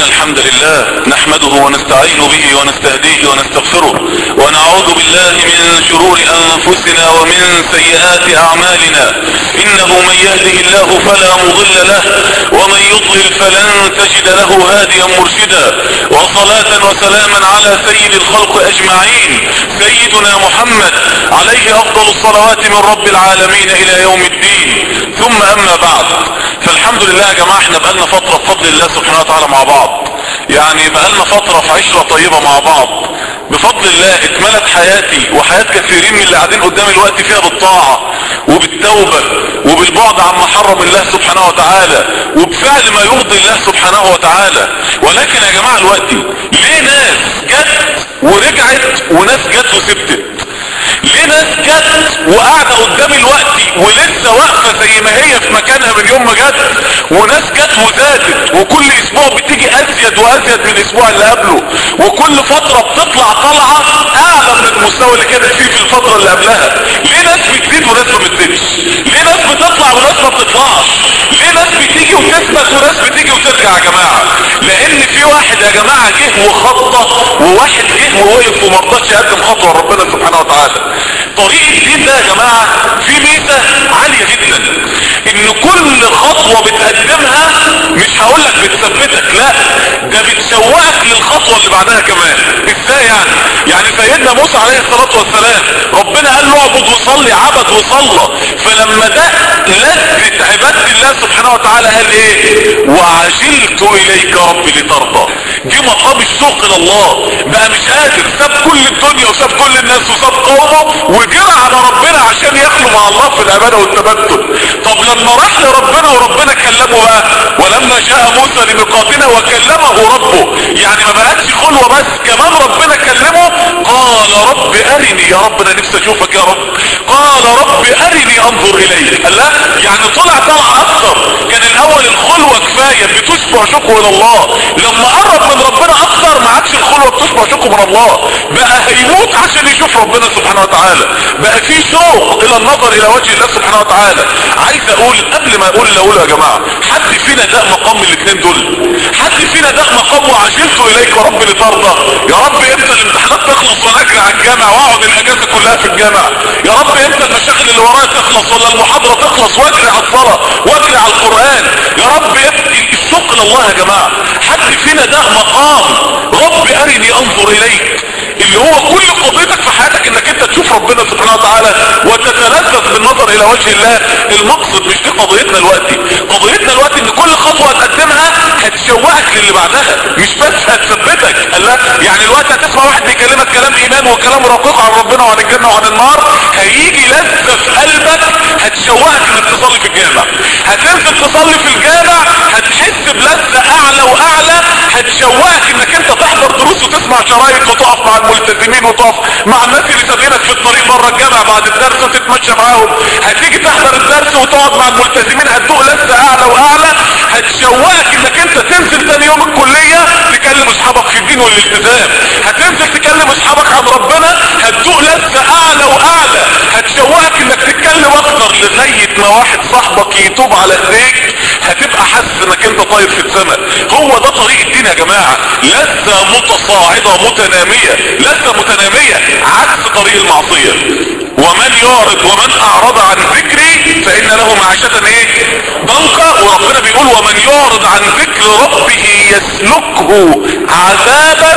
الحمد لله نحمده ونستعين به ونستهديه ونستغفره ونعوذ بالله من شرور انفسنا ومن سيئات اعمالنا انه من يهده الله فلا مضل له ومن يضلل فلن تجد له هاديا مرشدا وصلاة وسلاما على سيد الخلق اجمعين سيدنا محمد عليه افضل الصلوات من رب العالمين الى يوم الدين ثم اما بعد فالحمد لله يا جماعة احنا بقالنا فترة بفضل الله سبحانه وتعالى مع بعض يعني بقالنا فترة في عشرة طيبة مع بعض بفضل الله اتملت حياتي وحياة كثيرين من اللي قاعدين قدام الوقت فيها بالطاعة وبالتوبة وبالبعد عما حرم الله سبحانه وتعالى وبفعل ما يرضي الله سبحانه وتعالى ولكن يا جماعة الوقت ليه ناس جت ورجعت وناس جت وسبتت ليه ناس جت وقاعدة قدام الوقت ولسه واقفة زي ما هي في مكانها من يوم ما جت وناس جت وزادت وكل اسبوع بتيجي ازيد وازيد من الاسبوع اللي قبله وكل فترة بتطلع طلعة اعلى من المستوى اللي كانت فيه في الفترة اللي قبلها ليه ناس بتزيد وناس ما بتزيدش ليه ناس بتطلع وناس ما بتطلعش ليه ناس بتيجي وتثبت وناس بتيجي وترجع يا جماعة لان في واحد يا جماعة جه وخطة وواحد جه ووقف ومرضاش يقدم خطوة لربنا سبحانه وتعالى طريق الدين ده يا جماعة في ميزة عالية جدا ان كل خطوة بتقدمها مش هقولك بتثبتك لا ده بتشوقك للخطوة اللي بعدها كمان ازاي يعني يعني سيدنا موسى عليه الصلاة والسلام ربنا قال له اعبد وصلي عبد وصلى فلما ده لذة عبادة الله سبحانه وتعالى قال ايه وعجلت اليك ربي لترضى جه مقام الشوق الى الله بقى مش قادر ساب كل الدنيا وساب كل الناس وساب قومه وجرى على ربنا عشان يخلو مع الله في العباده والتبتل طب لما راح لربنا وربنا كلمه بقى ولما جاء موسى لميقاتنا وكلمه ربه يعني ما بقتش خلوه بس كمان ربنا كلمه قال رب ارني يا رب انا نفسي اشوفك يا رب قال رب ارني انظر اليك قال لا يعني طلع طلع اكثر كان الاول الخلوه كفايه بتشبع شكوى الى الله لما قرب من ربنا اكثر ما عادش الخلوه بتشبع شكوى من الله بقى هيموت عشان يشوف ربنا سبحانه وتعالى بقى في شوق الى النظر الى وجه الله سبحانه وتعالى عايز اقول قبل ما اقول اللي اقوله يا جماعه حد فينا ده مقام الاثنين دول حد فينا ده مقام وعجلت اليك رب لترضى يا رب امتى الامتحانات تخلص وانا اجري على الجامع واقعد الاجازه كلها في الجامع يا رب امتى المشاغل اللي ورايا تخلص ولا المحاضره تخلص واجري على الصلاه واجري على القران يا رب الشوق لله يا جماعه حد فينا ده مقام رب ارني انظر اليك اللي هو كل قضيتك في حياتك انك انت تشوف ربنا سبحانه وتعالى وتتلذذ بالنظر الى وجه الله المقصد مش دي قضيتنا دلوقتي قضيتنا دلوقتي ان كل خطوه هتقدمها هتشوقك للي بعدها مش بس هتثبتك لا يعني الوقت هتسمع واحد بيكلمك كلام ايمان وكلام رقيق عن ربنا وعن الجنه وعن النار هيجي لذه في قلبك هتشوقك انك تصلي في الجامع هتنزل تصلي في الجامع هتحس بلذه اعلى واعلى هتشوقك انك انت تحضر دروس وتسمع شرايط وتقف مع الملتزمين وتقف مع الناس اللي سابقينك في الطريق بره الجامع بعد الدرس وتتمشى معاهم هتيجي تحضر الدرس وتقعد مع الملتزمين هتدوق لسه اعلى واعلى هتشوقك انك انت تنزل تاني يوم الكليه تكلم اصحابك في الدين والالتزام هتنزل تكلم اصحابك عن ربنا هتدوق لسه اعلى واعلى هتشوقك انك تتكلم اكتر لغايه ما واحد صاحبك يتوب على ايديك هتبقى حاسس انك انت طاير في السماء هو ده طريق الدين يا جماعه لذه متصاعده متناميه لذه متناميه عكس طريق المعصيه ومن يعرض ومن اعرض عن ذكري فان له معيشة ايه ضنكا وربنا بيقول ومن يعرض عن ذكر ربه يسلكه عذابا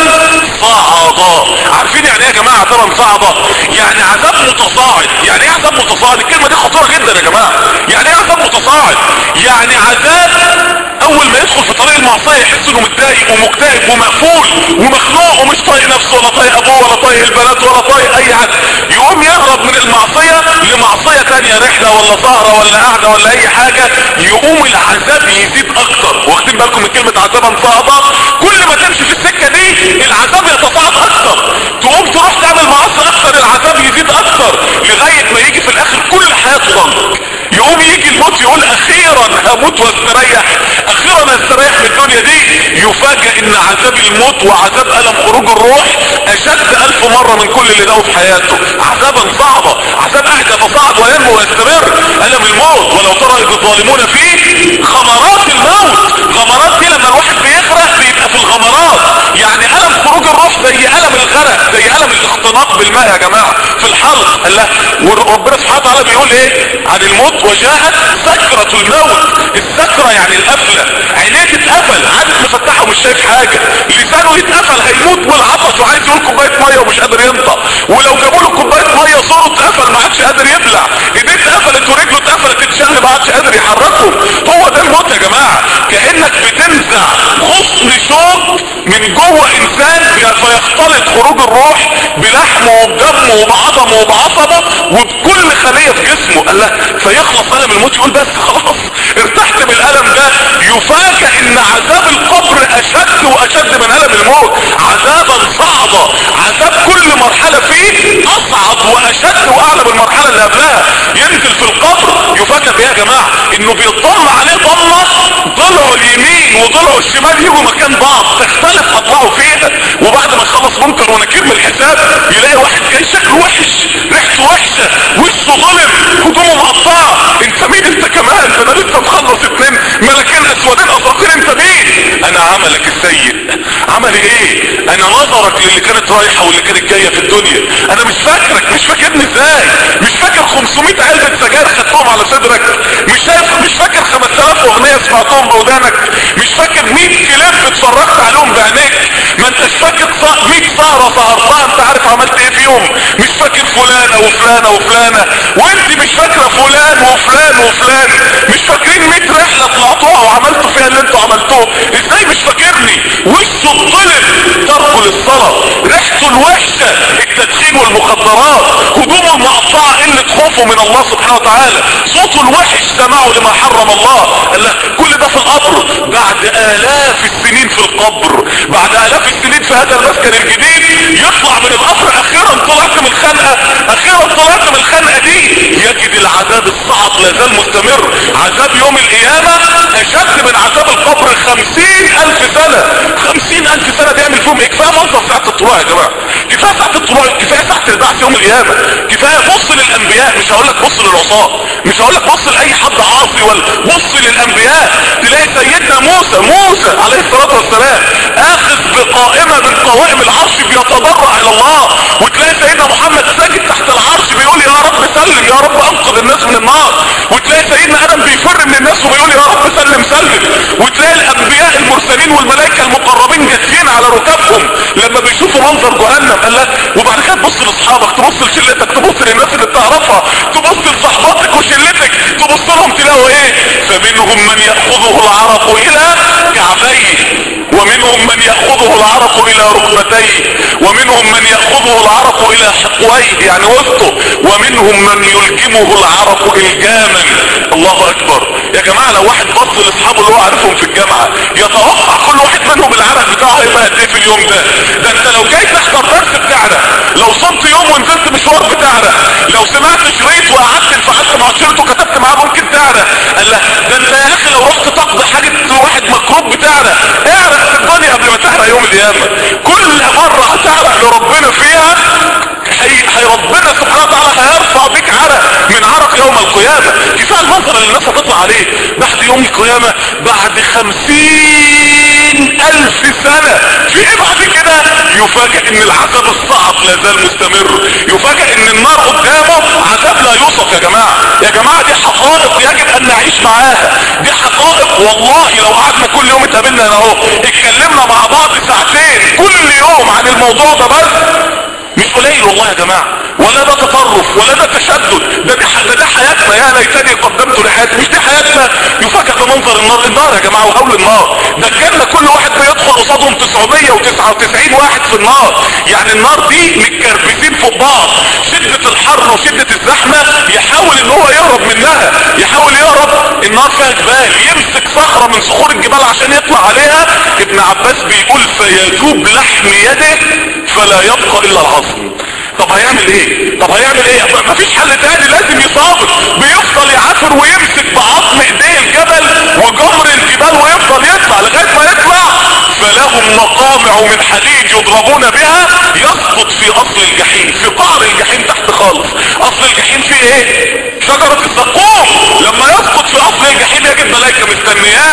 صعدا عارفين يعني ايه يا جماعة عذابا صعدا يعني عذاب متصاعد يعني ايه عذاب متصاعد الكلمة دي خطيرة جدا يا جماعة يعني ايه عذاب متصاعد يعني عذاب اول ما يدخل في طريق المعصية يحس انه متضايق ومكتئب ومقفول ومخنوق ومش طايق نفسه ولا طايق ابوه ولا طايق البنات ولا طايق اي حد يقوم يهرب من المعصية لمعصية تانية رحلة ولا سهرة ولا قعدة ولا اي حاجة يقوم العذاب يزيد اكتر واخدين بالكم من كلمة عذابا صعبة كل ما تمشي في السكة دي العذاب يتصاعد اكتر تقوم تروح تعمل معصية اكتر العذاب يزيد اكتر لغاية ما يجي في الاخر كل حياته ضنك يقوم يجي الموت يقول اخيرا هموت واستريح اخيرا استريح من الدنيا دي يفاجئ ان عذاب الموت وعذاب الم خروج الروح اشد الف مرة من كل اللي داوا في حياته عذابا صعبة عذاب قاعد يتصاعد وينمو ويستمر الم الموت ولو ترى اذ الظالمون فيه غمرات الموت غمرات دي لما الواحد بيغرق بيبقى في الماء يا جماعة في الحلق قال لا وربنا سبحانه وتعالى بيقول ايه عن الموت وجاءت سكرة الموت السكرة يعني القفلة عينيه تتقفل عادت مفتحة ومش شايف حاجة لسانه يتقفل هيموت والعطش وعايز يقول كوباية مية ومش قادر ينطق ولو جابوا له كوباية مية صوره اتقفل ما عادش قادر يبلع ايديه اتقفلت ورجله اتقفلت اتشل ما عادش قادر يحركهم هو ده الموت يا جماعة كأنك بتنزع غصن شوك من جوه انسان فيختلط خروج الروح بلحمه وبدمه وبعظمه وبعصبه وبكل خلية في جسمه قال لا فيخلص الم الموت يقول بس خلاص ارتحت من الالم ده يفاجئ ان عذاب القبر اشد واشد من الم الموت عذابا صعبا عذاب كل مرحلة فيه اصعب واشد واعلى من المرحلة اللي قبلها ينزل في القبر يفاجئ بيه يا جماعة انه بيضم عليه ضمة ضلعه اليمين وضلعه الشمال يجوا مكان بعض تختلف اضلاعه فيها وبعد ما يخلص منكر ونكير من الحساب يلاقي واحد جاي شكله وحش ريحته وحشة وشه ظلم هدومه مقطعة انت مين انت كمان ده انا لسه مخلص اتنين ملكين اسودين ازرقين انت مين انا عملك السيء عملي ايه انا نظرك للي كانت رايحة واللي كانت جاية في الدنيا انا مش فاكرك مش فاكرني ازاي مش فاكر 500 علبة سجاير خدتهم على صدرك مش شايف مش فاكر 5000 اغنية سمعتهم بودانك مش فاكر 100 كليب اتفرجت عليهم بعينيك ما انتش فاكر 100 سهرة سهرتها انت عارف عملت ايه فيهم مش فاكر فلانة وفلانة وفلانة وانت مش فاكرة فلان وفلان وفلان مش فاكرين 100 رحلة طلعتوها وعملتوا فيها اللي انتوا عملتوه ازاي مش فاكرني وشه الظلم تركه للصلاة ريحته الوحشة التدخين والمخدرات هدومه المقطعة قلة خوفه من الله سبحانه وتعالى صوته الوحش سمعه لما حرم الله قال لك كل ده في القبر بعد الاف السنين في القبر بعد الاف السنين في هذا المسكن الجديد يطلع من القبر اخيرا طلعت من الخنقة اخيرا طلعت من الخنقة دي يجد العذاب الصعب لازال مستمر عذاب يوم القيامة اشد من عذاب القبر خمسين الف سنة خمسين الف سنة بيعمل فيهم ايه كفاية منظر ساعة الطلوع يا جماعة كفاية ساعة الطلوع كفاية ساعة البعث يوم القيامة كفاية بص للانبياء مش هقول لك بص للعصاة مش هقول لك بص لاي حد عاصي ولا بص للانبياء تلاقي سيدنا موسى موسى عليه الصلاة والسلام اخذ بقائمة من قوائم العرش بيتضرع الى الله وتلاقي سيدنا محمد ساجد تحت العرش بيقول يا رب سلم يا رب انقذ الناس من النار وتلاقي سيدنا ادم بيفر من الناس وبيقول يا رب سلم سلم وتلاقي الانبياء المرسلين والملائكة المقربين جاثين على ركابهم لما بيشوفوا منظر جهنم قال لك وبعد كده تبص لاصحابك تبص لشلتك تبص للناس اللي بتعرفها تبص لصحباتك وشلتك تبص لهم تلاقوا ايه فمنهم من ياخذه العرق الى كعبيه ومنهم من يأخذه العرق الى ركبتيه ومنهم من يأخذه العرق الى حقويه يعني وسطه ومنهم من يلجمه العرق الجاما الله اكبر يا جماعة لو واحد بص لاصحابه اللي هو عارفهم في الجامعة يتوقع كل واحد منهم العرق بتاعه هيبقى قد ايه في اليوم ده ده انت لو جاي تحضر درس بتاعنا لو صمت يوم ونزلت مشوار بتاعنا لو سمعت شريط وقعدت انفعلت مع شريط وكتبت معاه ممكن تعرق قال لا ده انت يا اخي لو رحت تقضي حاجة واحد مكروب بتاعنا اعرق في الدنيا قبل ما تحرق يوم القيامة كل مرة هتعرق لربنا فيها هي, هي ربنا سبحانه وتعالى هيرفع بك عرق من عرق يوم القيامة كفاية المنظر اللي الناس هتطلع عليه بعد يوم القيامة بعد خمسين الف سنة في ايه بعد كده يفاجئ ان العذاب الصعب لازال مستمر يفاجئ ان النار قدامه عذاب لا يوصف يا جماعة يا جماعة دي حقائق يجب ان نعيش معاها دي حقائق والله لو قعدنا كل يوم اتقابلنا هنا اهو اتكلمنا مع بعض ساعتين كل يوم عن الموضوع ده بس مش قليل والله يا جماعة ولا ده تطرف ولا ده تشدد ده ده, ده حياتنا يا ليتني قدمت لحياتي مش دي حياتنا يفاجئ بمنظر النار النار يا جماعة وهول النار ده الجنة كل واحد بيدخل قصادهم 999 واحد في النار يعني النار دي متكربسين فوق بعض شدة الحر وشدة الزحمة يحاول ان هو يهرب منها يحاول يهرب النار فيها جبال يمسك صخرة من صخور الجبال عشان يطلع عليها ابن عباس بيقول فيذوب لحم يده فلا يبقى الا العظم طب هيعمل ايه طب هيعمل ايه مفيش حل تاني لازم يصابر بيفضل يعافر ويمسك بعظم ايديه الجبل وجمر الجبال ويفضل يطلع لغاية ما يطلع فلهم مقامع من حديد يضربون بها يسقط في اصل الجحيم في قعر الجحيم تحت خالص اصل الجحيم فيه ايه شجرة الزقوم لما يسقط في اصل الجحيم يجد ملائكة مستنياه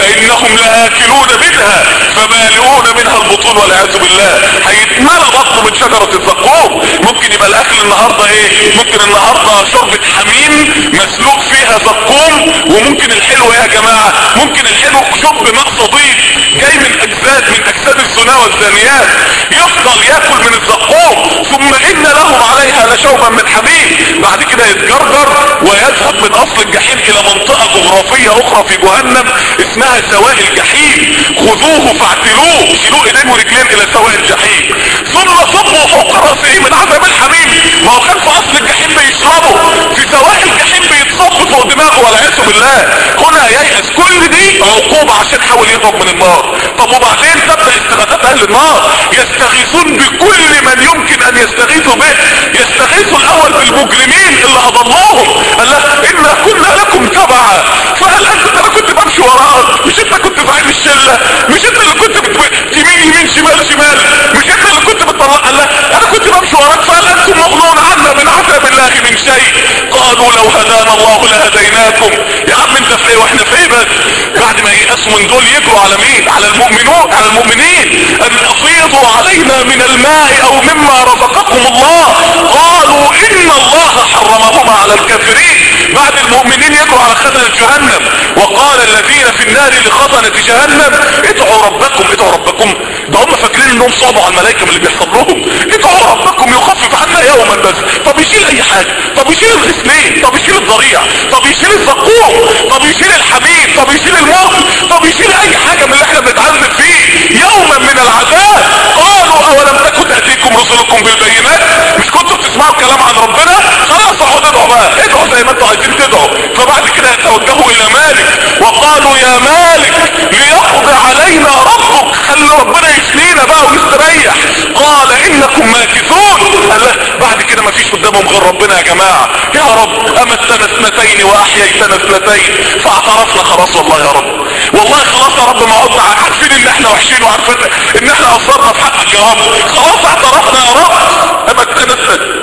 فانهم لاكلون منها فمالئون منها البطون والعياذ بالله هيتملى بطنه من شجرة الزقوم ممكن يبقى الاكل النهاردة ايه ممكن النهاردة شوربة حميم مسلوق فيها زقوم وممكن الحلو يا جماعة ممكن الحلو شرب ماء صديق جاي من اجساد من اجساد الزنا والزانيات يفضل ياكل من الزقوم ثم ان لهم عليها لشوبا من حميم بعد كده يتجرجر ويذهب من اصل الجحيم الى منطقة جغرافية اخرى في جهنم اسمها سواء الجحيم خذوه فاعتلوه شيلوه ايدين ورجلين الى سواء الجحيم ثم صبوا فوق راسه من عذاب الحميم ما هو كان في اصل الجحيم بيشربه في سواء الجحيم بيتصب فوق دماغه والعياذ بالله هنا ييأس كل دي عقوبة عشان حاول يهرب من النار طب وبعدين تبدأ استغاثات اهل النار يستغيثون بكل من يمكن ان يستغيثوا به يستغيثوا الاول بالمجرمين اللي اضلوهم قال له انا كنا لكم تبعا فقال انت انا كنت بمشي وراك مش انت كنت زعيم الشلة مش انت اللي كنت بت... يمين يمين شمال شمال مش انت اللي كنت بتطلع قال له انا كنت بمشي وراك فقال انتم مغنون عنا من عذاب الله من شيء قالوا لو هدانا الله لهديناكم يا عم انت في ايه واحنا في ايه بس بعد ما ييأسوا من دول يجروا على مين على المؤمنون على المؤمنين ان افيضوا علينا من الماء او مما رزقكم الله قالوا ان الله حرمهما على الكافرين بعد المؤمنين يجروا على خزنة جهنم وقال الذين في النار لخزنة جهنم ادعوا ربكم ادعوا ربكم ده هم فاكرين انهم صعبوا على الملائكة من اللي بيحصل لهم ادعوا ربكم يخفف عنا يوما بس طب يشيل اي حاجة طب يشيل الغسلين طب يشيل الضريع طب يشيل الزقوم طب يشيل الحميد طب يشيل الموت طب يشيل اي حاجة من اللي احنا بنتعذب فيه يوما من العذاب قالوا اولم تكن تأتيكم رسلكم بالبينات مش كنتوا بتسمعوا الكلام عن ربنا خلاص اقعدوا ادعوا بقى ادعوا زي ما انتوا عايزين تدعوا فبعد كده يتوجهوا الى مالك وقالوا يا مالك ليقضي علينا ربك خلي ربنا يشنينا بقى ونستريح قال انكم ماكثون قال له بعد كده مفيش قدامهم غير ربنا يا جماعة يا رب امتنا اثنتين واحييتنا اثنتين فاعترفنا خلاص والله يا رب والله خلاص يا رب ما عدنا عارفين ان احنا وحشين وعارفين ان احنا قصرنا في حقك يا رب خلاص اعترفنا يا رب امتنا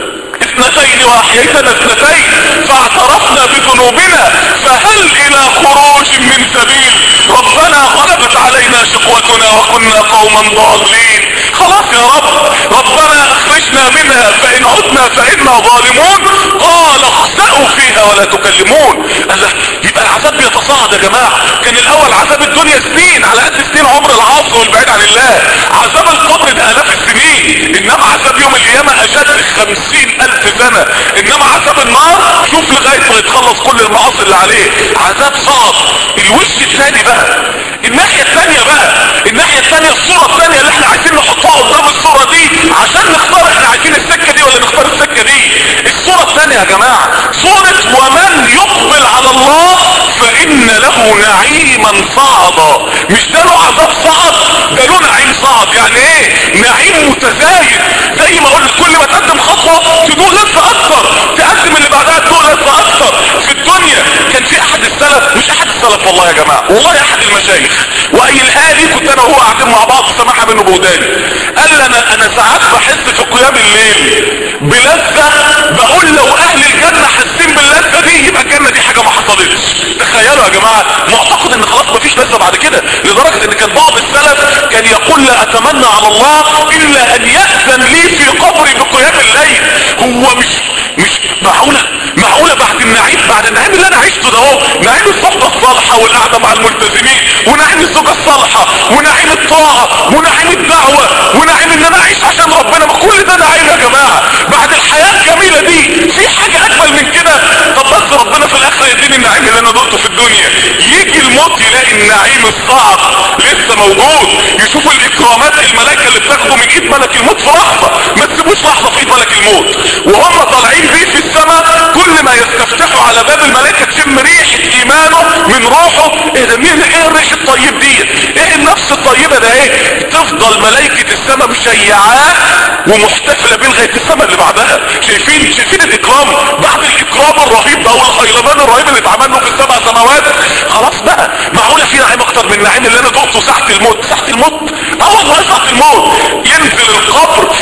اثنتين واحييتنا اثنتين فاعترفنا بذنوبنا فهل الى خروج من سبيل ربنا غلبت علينا شقوتنا وكنا قوما ضالين خلاص يا رب ربنا اخرجنا منها فان عدنا فانا ظالمون قال اخسأوا فيها ولا تكلمون قال له يبقى العذاب بيتصاعد يا جماعة كان الاول عذاب الدنيا سنين على قد سنين عمر العاصي والبعيد عن الله عذاب القبر ده الاف السنين انما عذاب يوم القيامة اشد خمسين الف سنة انما عذاب النار شوف لغاية ما يتخلص كل المعاصي اللي عليه عذاب صعب الوش الثاني بقى الناحية الثانية بقى الناحية الثانية الصورة الثانية اللي احنا عايزين نحطها قدام الصورة دي عشان نختار احنا عايزين السكة دي ولا نختار السكة دي الصورة الثانية يا جماعة صورة ومن يقبل على الله فإن له نعيما صعدا مش ده له عذاب صعد ده له نعيم صعد يعني ايه نعيم متزايد زي ما قلت كل ما تقدم خطوة تدوق لسه اكتر تقدم اللي بعدها تدوق لسه اكتر في الدنيا كان في احد السلف مش احد السلف والله يا جماعة والله احد المشايخ وقايلها لي كنت انا وهو قاعدين مع بعض سمعها منه بوداني قال لي انا انا ساعات بحس في قيام الليل بلذة بقول لو اهل الجنة حاسين باللذة دي يبقى الجنة دي حاجة ما حصلتش تخيلوا يا جماعة معتقد ان خلاص مفيش لذة بعد كده لدرجة ان كان بعض السلف كان يقول لا اتمنى على الله الا ان يأذن لي في قبري بقيام الليل هو مش مش معقولة معقولة بعد النعيم بعد النعيم اللي انا عشته ده اهو نعيم الصحبة الصالحة والقعدة مع الملتزمين ونعيم الزوجة الصالحة ونعيم الطاعة ونعيم الدعوة ونعيم ان انا اعيش عشان ربنا ما كل ده نعيم يا جماعة بعد الحياة الجميلة دي في حاجة اجمل من كده طب بس ربنا في الاخر يديني النعيم اللي انا دقته في الدنيا يجي الموت يلاقي النعيم الصعب لسه موجود يشوف الاكرامات الملائكة اللي بتاخده من ايد ملك الموت في لحظة ما تسيبوش لحظة في ايد ملك الموت وهم طالعين بيه في السماء كل ما يستفتحوا على باب الملائكة تشم ريحة ايمانه من روحه ايه ده مين ايه الريح الطيب دي ايه النفس الطيبة ده ايه تفضل ملائكة السماء مشيعاه ومحتفلة بيه لغاية السماء اللي بعدها شايفين شايفين الاكرام بعد الاكرام الرهيب ده والخيرمان الرهيب اللي اتعمل له في السبع سماوات خلاص بقى معقولة في نعيم اكتر من النعيم اللي انا دقته ساعة الموت ساعة الموت اه والله ساعة الموت ينزل القبر ف...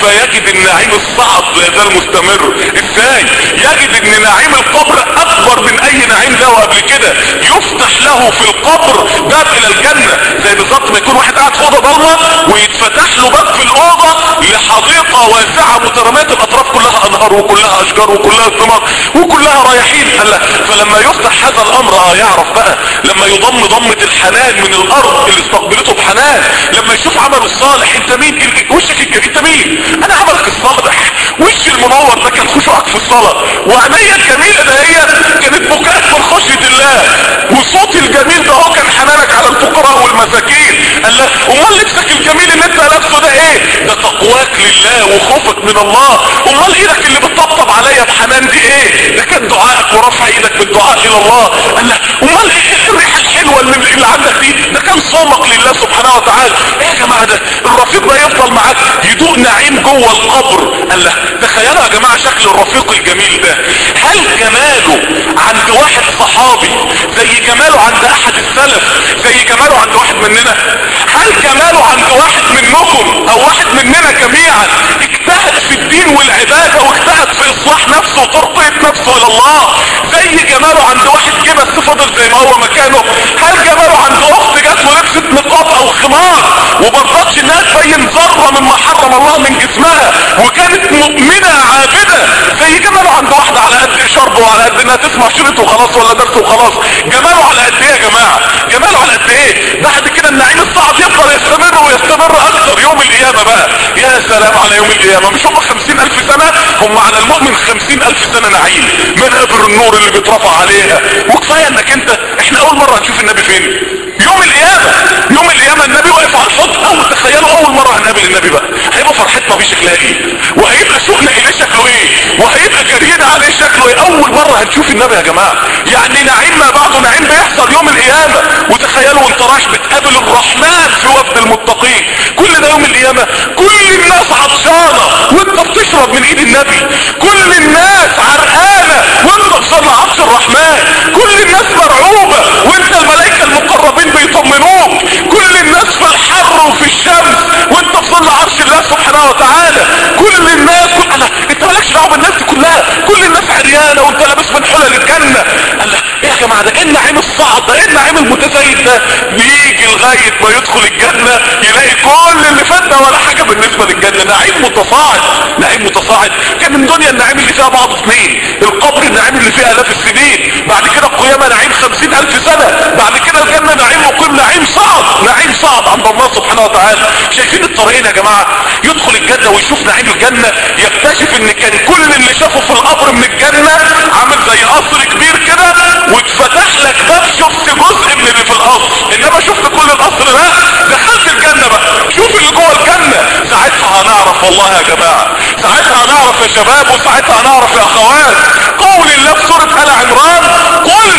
فيجد النعيم الصعب لا يزال مستمر ازاي يجد ان نعيم القبر اكبر من اي نعيم له قبل كده يفتح له في القبر باب الى الجنة زي بالظبط ما يكون واحد قاعد في اوضه ضلمه ويتفتح له باب في الاوضه لحديقه واسعه متراميه الاطراف كلها انهار وكلها اشجار وكلها ثمار وكلها رايحين قال له فلما يفتح هذا الامر اه يعرف بقى لما يضم ضمه الحنان من الارض اللي استقبلته بحنان لما يشوف عمله الصالح انت مين وشك الجميل انت مين انا عملك الصالح وش المنور ده كان خشوعك في الصلاه وعينيا الجميله ده هي كانت بكاء من خشيه الله وصوت الجميل ده هو كان حنانك على الفقراء والمساكين قال له امال لبسك الجميل اللي انت لابسه ده ايه ده تقواك لله وخوفك من الله امال ايدك اللي بتطبطب عليا بحنان دي ايه ده كان دعائك ورفع ايدك بالدعاء الى الله قال له امال ايه الريحه الحلوه اللي, اللي عندك دي ده كان صومك لله سبحانه وتعالى ايه يا جماعه ده الرفيق ده يفضل معاك يدوق نعيم جوه القبر قال له تخيلوا يا جماعه شكل الرفيق الجميل ده هل جماله عند واحد صحابي زي جماله عند احد السلف زي جماله عند واحد مننا هل جماله عند واحد منكم او واحد مننا جميعا اجتهد في الدين والعبادة واجتهد في اصلاح نفسه وترقية نفسه الى الله زي جماله عند واحد جه بس فضل زي ما هو مكانه هل جماله عند اخت جت ولبست نقاب او خمار ومرضتش انها تبين ذره مما حرم الله من جسمها وكانت مؤمنة عابدة زي جماله عند واحدة على قد شرب وعلى قد انها تسمع شريط وخلاص ولا درس وخلاص جماله على قد ايه يا جماعة جماله على قد ايه بعد كده النعيم الصعب يفضل يستمر ويستمر اكتر يوم القيامة بقى يا سلام على يوم القيامة مش هم خمسين الف سنة هم على المؤمن خمسين الف سنة نعيم منابر النور اللي بيترفع عليها وكفاية انك انت احنا اول مرة هنشوف النبي فين يوم القيامة يوم القيامة النبي واقف على الحوض اول تخيلوا اول مرة هنقابل النبي بقى هيبقى فرحتنا بيه شكلها ايه وهيبقى سوقنا اليه شكله ايه وهيبقى جرينا عليه شكله ايه اول مرة هنشوف النبي يا جماعة يعني نعيم ما بعده نعيم بيحصل يوم القيامة وتخيلوا وانت رايح بتقابل الرحمن في وفد المتقين كل ده يوم القيامة كل الناس عطشانة وانت بتشرب من ايد النبي كل الناس عرقانة وانت بصنع عطش الرحمن كل الناس مرعوبة وانت الملائكة المقربين بيطمنوك كل الناس في الحر وفي الشمس وانت في ظل عرش الله سبحانه وتعالى كل الناس كل... أنا... انت مالكش دعوه بالناس دي كلها كل الناس عريانه وانت لابس من حلل الجنه قال ايه يا جماعه ده ايه النعيم الصعب ده ايه النعيم المتزايد ده بيجي لغايه ما يدخل الجنه يلاقي كل اللي فات ده ولا حاجه بالنسبه للجنه نعيم متصاعد نعيم متصاعد كان من دنيا النعيم اللي فيها بعض سنين القبر النعيم اللي فيها الاف السنين بعد كده القيامه نعيم خمسين الف سنه بعد كده الجنه نعيم مقيم نعيم صعب نعيم صعب عند الله سبحانه وتعالى شايفين الطريقين يا جماعه يدخل الجنه ويشوف نعيم الجنه يكتشف ان كان كل اللي شافه في القبر من الجنه عامل زي قصر كبير كده واتفتح لك باب شفت جزء من اللي في القصر انما شفت كل القصر ده دخلت الجنه بقى شوف اللي جوه الجنه ساعتها هنعرف والله يا جماعه ساعتها هنعرف يا شباب وساعتها هنعرف يا اخوات قول الله في سوره ال عمران قل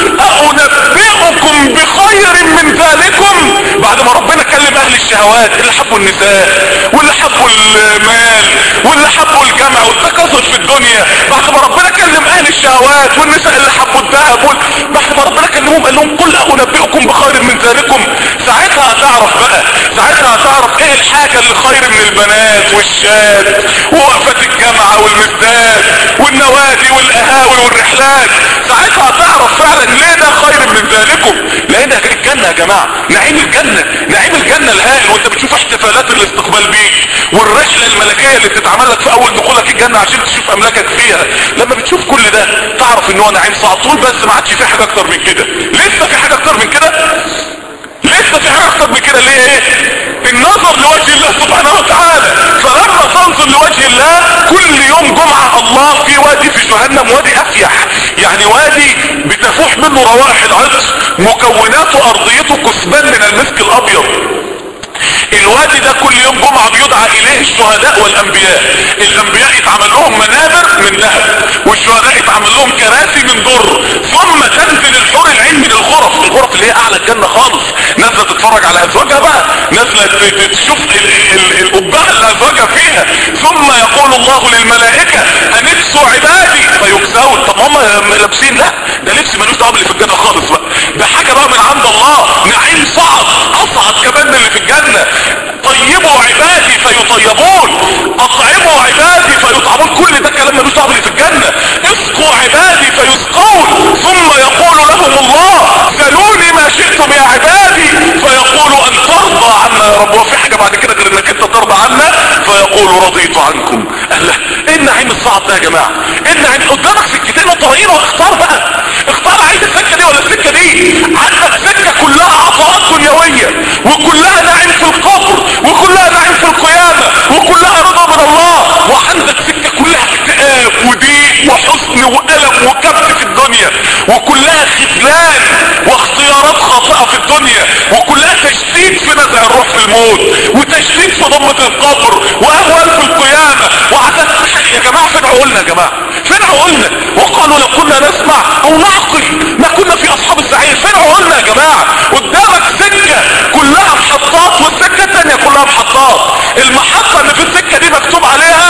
أنبئكم بخير من ذلكم بعد ما ربنا كلم اهل الشهوات اللي حبوا النساء واللي حبوا المال واللي حبوا الجمع والتكاثر في الدنيا بعد ما ربنا كلم اهل الشهوات والنساء اللي حبوا الذهب وال... بعد ما ربنا كلمهم قال لهم قل أنبئكم بخير من ذلكم ساعتها هتعرف بقى ساعتها هتعرف ايه الحاجة اللي خير من البنات والشات ووقفة الجامعة والمزداد والنوادي والقهاوي والرحلات ساعتها هتعرف فعلا ليه ده خير من ذلكم لان الجنة يا جماعة نعيم الجنة نعيم الجنة الهائل وانت بتشوف احتفالات الاستقبال بيك والرحلة الملكية اللي بتتعمل لك في اول دخولك الجنة عشان تشوف املاكك فيها لما بتشوف كل ده تعرف ان هو نعيم صعب طول بس ما عادش في حاجة اكتر من كده لسه في حاجة اكتر من كده لسه في حاجة اكتر من كده ليه ايه النظر لوجه الله سبحانه وتعالى فلما تنظر لوجه الله كل يوم جمعة الله في وادي في جهنم وادي افيح يعني وادي بتفوح منه روائح العطر مكوناته ارضيته كثبان من المسك الابيض الوادي ده كل يوم جمعة بيدعى اليه الشهداء والانبياء الانبياء يتعمل لهم منابر من ذهب والشهداء يتعمل لهم كراسي من در ثم تنزل الحور العين من الغرف الغرف اللي هي اعلى الجنة خالص نازلة تتفرج على ازواجها بقى نازلة تشوف القبعة اللي ازواجها فيها ثم يقول الله للملائكة انكسوا عبادي فيكسون طب هم لابسين لا ده لبس ملوش دعوه باللي في الجنة خالص بقى ده حاجة بقى من عند الله نعيم صعب اصعد كمان من اللي في الجنة طيبوا عبادي فيطيبون اطعموا عبادي فيطعمون كل ده كلام ملوش دعوه في الجنه اسقوا عبادي فيسقون ثم يقول لهم الله سلوني ما شئتم يا عبادي فيقول ان ترضى عنا يا رب وفي حاجه بعد كده غير انك انت ترضى عنا فيقول رضيت عنكم الله ايه النعيم الصعب ده يا جماعه ايه النعيم قدامك سكتين وطريقين واختار بقى اختار عايز السكه دي ولا السكه دي عندك سكه كلها عطاءات دنيويه وكلها نعيم في القبر وكلها نعيم في القيامه وكلها رضا من الله وعندك سكه كلها اكتئاب وضيق وحزن والم وكبت في الدنيا وكلها خذلان واختيارات خاطئه في الدنيا وكلها تشديد في نزع الروح في الموت وتشديد في ضمه القبر واهوال في القيامه وعذاب يا جماعه فين عقولنا يا جماعه فين عقولنا وقالوا لو كنا نسمع او نعقل ما كنا في اصحاب السعير فين عقولنا يا جماعه قدامك سكه كلها محطات والسكه الثانيه كلها محطات المحطه اللي في السكه دي مكتوب عليها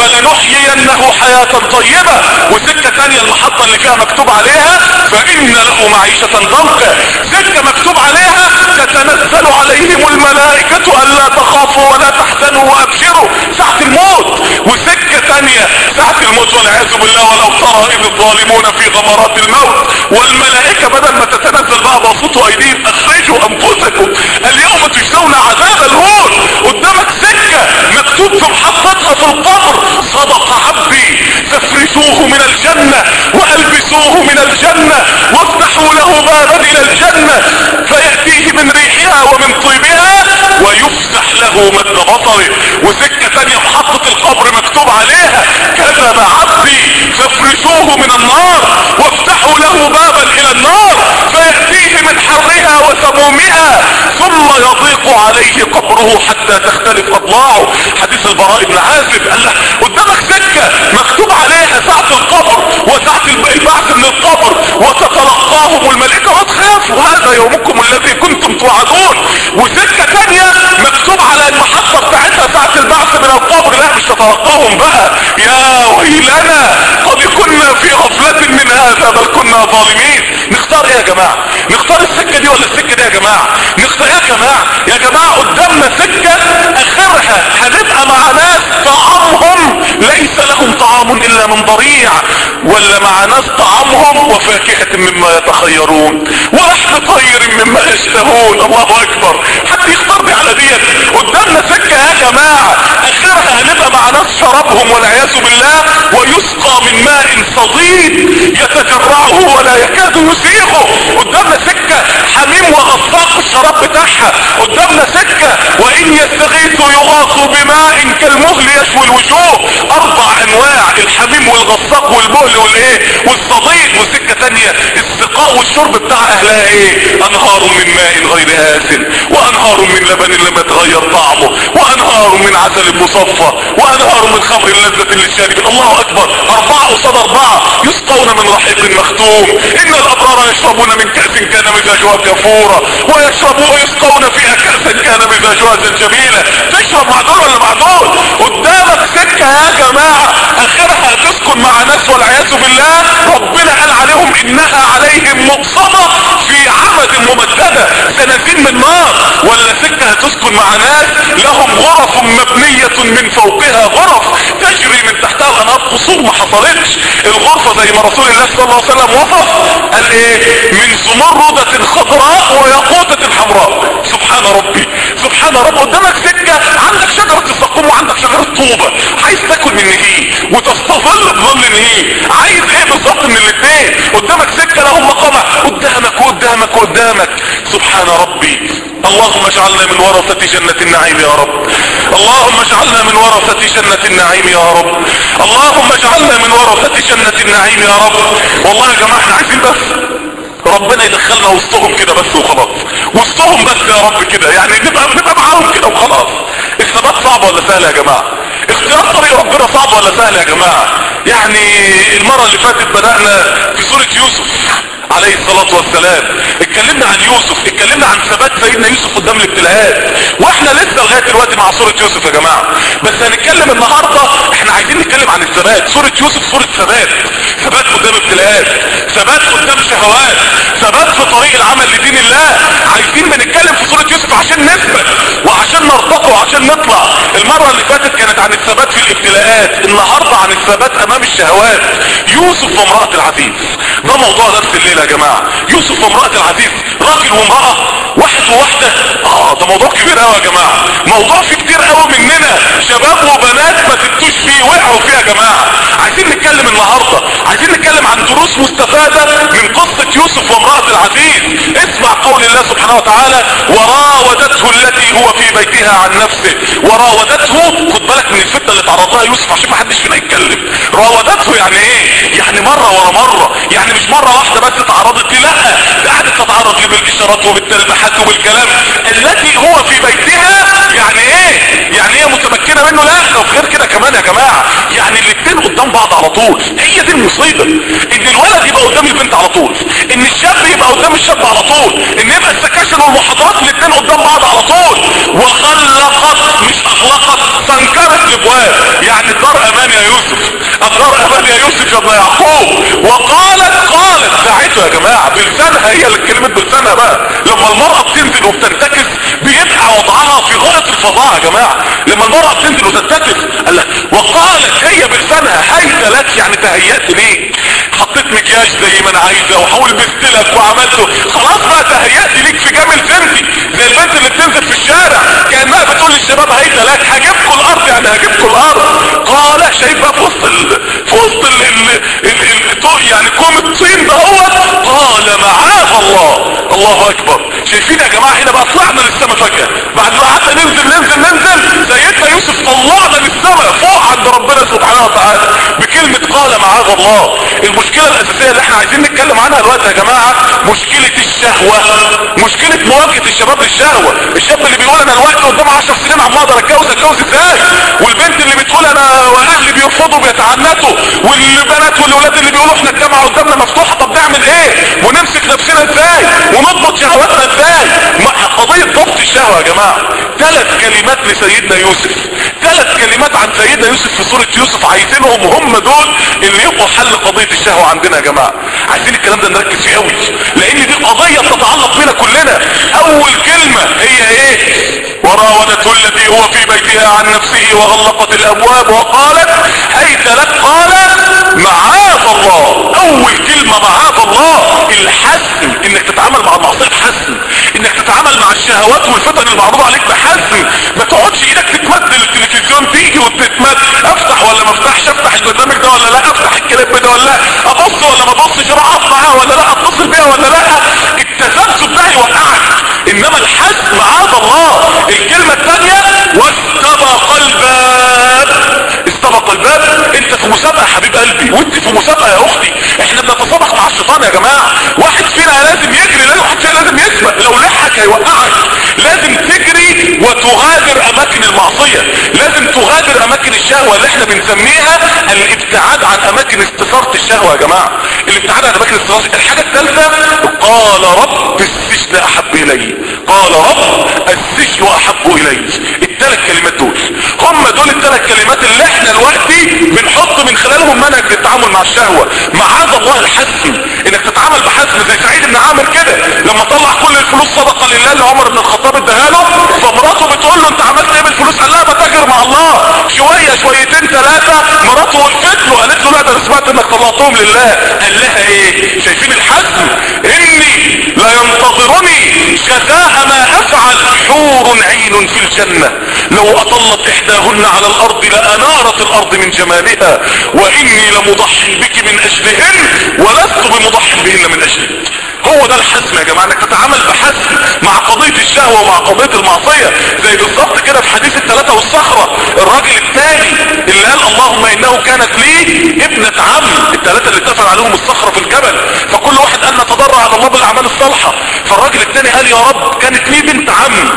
فلنحيينه حياه طيبه وسكه ثانيه المحطه اللي فيها مكتوب عليها فان له معيشه ضنكا سكه مكتوب عليها تتنزل عليهم الملائكه الا تخافوا ولا تحزنوا وابشروا ساعه الموت وسكه ثانيه ساعه الموت والعياذ بالله ولو ترى اذ الظالمون في غمرات الموت والملائكه بدل ما تتنزل بقى بسطوا ايديهم اخرجوا انفسكم اليوم تجزون عذاب الهون قدامك سكه مكتوب في محطتها في القبر صدق عبدي فافرشوه من الجنه والبسوه من الجنه وافتحوا له بابا الى الجنه فياتيه من ريحها ومن طيبها ويفسح له مد بصره وسكه ثانيه محطه القبر مكتوب عليها كذب عبدي فافرشوه من النار وافتحوا له بابا الى النار فيأتيه من حرها وسمومها ثم يضيق عليه قبره حتى تختلف اضلاعه حديث البراء بن عازب قال له قدامك سكة مكتوب عليها ساعة القبر وساعة البعث من القبر وتتلقاهم الملائكة وتخافوا هذا يومكم الذي كنتم توعدون وسكة تانية مكتوب على المحطة بتاعتها ساعة البعث من القبر لا مش تتلقاهم بقى يا ويلنا قد كنا في غفلة من هذا بل كنا ظالمين نختار ايه يا جماعة نختار السكة دي ولا السكة دي يا جماعة نختار ايه يا جماعة يا جماعة قدامنا سكة اخرها هنبقى مع ناس طعامهم ليس لهم طعام الا من ضريع ولا مع ناس طعامهم وفاكهة مما يتخيرون ولحم طير مما يشتهون الله اكبر حد يختار دي على ديت قدامنا سكة يا جماعة اخرها هنبقى مع ناس شربهم والعياذ بالله ويسقى من ماء صديد يتجرعه ولا يكاد يسيغه قدامنا سكة حميم وغساق الشراب بتاعها قدامنا سكة وان يستغيثوا يغاثوا بماء كالمهل يشوي الوجوه اربع انواع الحميم والغساق والمهل والايه والصديد وسكة تانية السقاء والشرب بتاع اهلها ايه انهار من ماء غير آسن وانهار من لبن لم يتغير طعمه وانهار من عسل مصفى وانهار من خمر لذة للشارب الله اكبر اربعة قصاد اربعة يسقون من رحيق مختوم ان الابرار يشربون من كأس كان مزاجها كفورا ويشربون يسقون فيها كأسا كان مزاجها زنجبيلا تشرب مع دول ولا مع دول قدامك سكة يا جماعة اخرها تسكن مع ناس والعياذ بالله ربنا قال عليهم انها عليهم مقصدة في عمد ممددة سنتين من نار ولا سكة هتسكن مع ناس لهم غرف مبنية من فوقها غرف تجري من تحتها الانهار قصور ما حصلتش الغرفة زي ما رسول الله صلى الله عليه وسلم وصف قال ايه من زمردة خضراء وياقوتة حمراء سبحان ربي سبحان ربي قدامك سكة عندك شجرة الزقوم وعندك شجرة طوبة عايز تاكل من نهيه وتستظل بظل نهيه عايز ايه بالظبط من الاثنين قدامك سكة لهم مقامة قدامك وقدامك وقدامك سبحان ربي اللهم اجعلنا من ورثة جنة النعيم يا رب اللهم اجعلنا من ورثة جنة النعيم يا رب اللهم اجعلنا من ورثة جنة النعيم يا رب والله يا جماعة احنا عايزين بس ربنا يدخلنا وسطهم كده بس وخلاص وسطهم بس يا رب كده يعني نبقى نبقى معاهم كده وخلاص الثبات صعب ولا سهل يا جماعه اختيار طريق ربنا صعب ولا سهل يا جماعه يعني المره اللي فاتت بدانا في سوره يوسف عليه الصلاة والسلام اتكلمنا عن يوسف اتكلمنا عن ثبات سيدنا يوسف قدام الابتلاءات واحنا لسه لغاية دلوقتي مع سورة يوسف يا جماعة بس هنتكلم النهاردة احنا عايزين نتكلم عن الثبات سورة يوسف سورة ثبات ثبات قدام ابتلاءات ثبات قدام شهوات ثبات في طريق العمل لدين الله عايزين بنتكلم في سورة يوسف عشان نثبت وعشان نرتقي وعشان عن الثبات في الابتلاءات النهاردة عن الثبات امام الشهوات يوسف وامرأة العزيز ده موضوع درس الليلة يا جماعة يوسف وامرأة العزيز راجل وامرأة واحد وواحدة اه ده موضوع كبير قوي يا جماعة موضوع في كتير قوي مننا شباب وبنات ما تبتوش فيه وقعوا فيه يا جماعة عايزين نتكلم النهاردة عايزين نتكلم عن دروس مستفادة من قصة يوسف وامرأة العزيز اسمع قول الله سبحانه وتعالى وراودته التي هو في بيتها عن نفسه وراودته خد بالك من الفتنة اللي تعرض لها يوسف عشان ما حدش فينا يتكلم راودته يعني ايه يعني مرة ورا مرة يعني مش مرة واحدة بس تعرضت لي لا ده قعدت تتعرض لي بالاشارات وبالتلميحات وبالكلام التي هو في بيتها يعني ايه يعني هي متمكنة منه لا لو غير كده كمان يا جماعة يعني الاتنين قدام بعض على طول هي دي المصيبة ان الولد يبقى قدام البنت على طول ان الشاب يبقى قدام الشاب على طول ان يبقى السكاشن والمحاضرات الاتنين قدام بعض على طول وخلقت مش اخلقت سنكرت الابواب يعني الدار امان يا يوسف الدار امان يا يوسف يا ابن يعقوب وقالت قالت ساعته يا جماعة بلسانها هي اللي اتكلمت بلسانها بقى لما المرأة بتنزل وبتنتكس بيبقى وضعها في غاية الفظاعة يا جماعة لما المرأة بتنزل وتنتكس قال لك وقالت هي بلسانها هيت لك يعني تهيأت ليك حطيت مكياج زي ما انا عايزة ولبست لك وعملته خلاص بقى تهيأت ليك في جمل سنتي زي البنت اللي بتنزل في الشارع كأنها بتقول للشباب هيت لك هجيبكم الارض يعني هجيبكم الارض قال شايف بقى في وسط ال... في وسط ال... ال... ال... ال... يعني كوم الطين دهوت قال معاذ الله الله اكبر شايفين يا جماعة هنا بقى طلعنا للسما فجأة بعد ما قعدنا ننزل ننزل ننزل سيدنا يوسف طلعنا للسما فوق عند ربنا سبحانه وتعالى بكلمة قال معاذ الله المشكلة الاساسية اللي احنا عايزين نتكلم عنها دلوقتي يا جماعة مشكلة الشهوة مشكلة مواجهة الشباب للشهوة الشاب اللي بيقول انا الوقت قدام 10 سنين عم اقدر اتجوز اتجوز ازاي والبنت اللي بتقول انا واهلي بيرفضوا بيتعنتوا والبنات والولاد اللي بيقولوا احنا الجامعة قدامنا مفتوحة طب نعمل ايه ونمسك نفسنا ازاي ونضبط شهواتنا ازاي قضية ضبط الشهوة يا جماعة ثلاث كلمات لسيدنا يوسف ثلاث كلمات عن سيدنا يوسف في سورة يوسف عايزينهم هم دول اللي يبقوا حل قضية الشهوة عندنا يا جماعة عايزين الكلام ده نركز فيه قوي لان دي قضية بتتعلق بينا كلنا اول كلمة هي ايه وراودته التي هو في بيتها عن نفسه وغلقت الابواب وقالت هيت لك قال معاذ الله اول كلمة معاذ الله الحسن انك تتعامل مع المعصية بحسن انك تتعامل مع الشهوات والفتن المعروضة عليك بحسن ما تقعدش ايدك تتمد للتلفزيون تيجي وتتمد افتح ولا ما افتحش افتح البرنامج ده ولا لا افتح الكليب ده ولا لا ابص ولا ما ابصش اقف معاها ولا لا اتصل بيها ولا لا التذبذب ده يوقعك انما الحسن معاذ الله الكلمة الثانية واستبق الباب استبق الباب انت في مسابقة حبيب قلبي وانت في مسابقة يا اختي احنا بنتسابق مع الشيطان يا جماعة واحد فينا لازم يجري لازم واحد فينا لازم يسبق لو لحك هيوقعك لازم تجري وتغادر اماكن المعصية لازم تغادر اماكن الشهوة اللي احنا بنسميها الابتعاد عن اماكن استثارة الشهوة يا جماعة الابتعاد عن اماكن استثارة الحاجة الثالثة قال رب السجن احب الي قال رب السجن احب الي الثلاث كلمات دول هم دول الثلاث كلمات اللي احنا دلوقتي بنحط من خلالهم منهج للتعامل مع الشهوة معاذ الله الحسن انك تتعامل بحسن زي سعيد بن عامر كده لما طلع كل الفلوس صدقة لله اللي عمر بن الخطاب اداها له فمراته بتقول له انت عملت ايه بالفلوس قال لها بتاجر مع الله شوية شويتين ثلاثة مراته وقفت له قالت له لا ده انا سمعت انك طلعتهم لله قال لها ايه شايفين الحزم اني لا ينتظرني جزاء ما افعل حور عين في الجنة لو اطلت احداهن على الارض لانارت الارض من جمالها واني لمضح بك من اجلهن ولست بمضح بهن من اجلك هو ده الحزم يا جماعة انك تتعامل بحزم مع قضية الشهوة ومع قضية المعصية زي بالظبط كده في حديث الثلاثة والصخرة الراجل الثاني اللي قال اللهم انه كانت لي ابنة عم الثلاثة اللي اتفق عليهم الصخرة في الجبل فكل واحد قال نتضرع على الله بالاعمال الصالحة فالراجل الثاني قال يا رب كانت لي بنت عم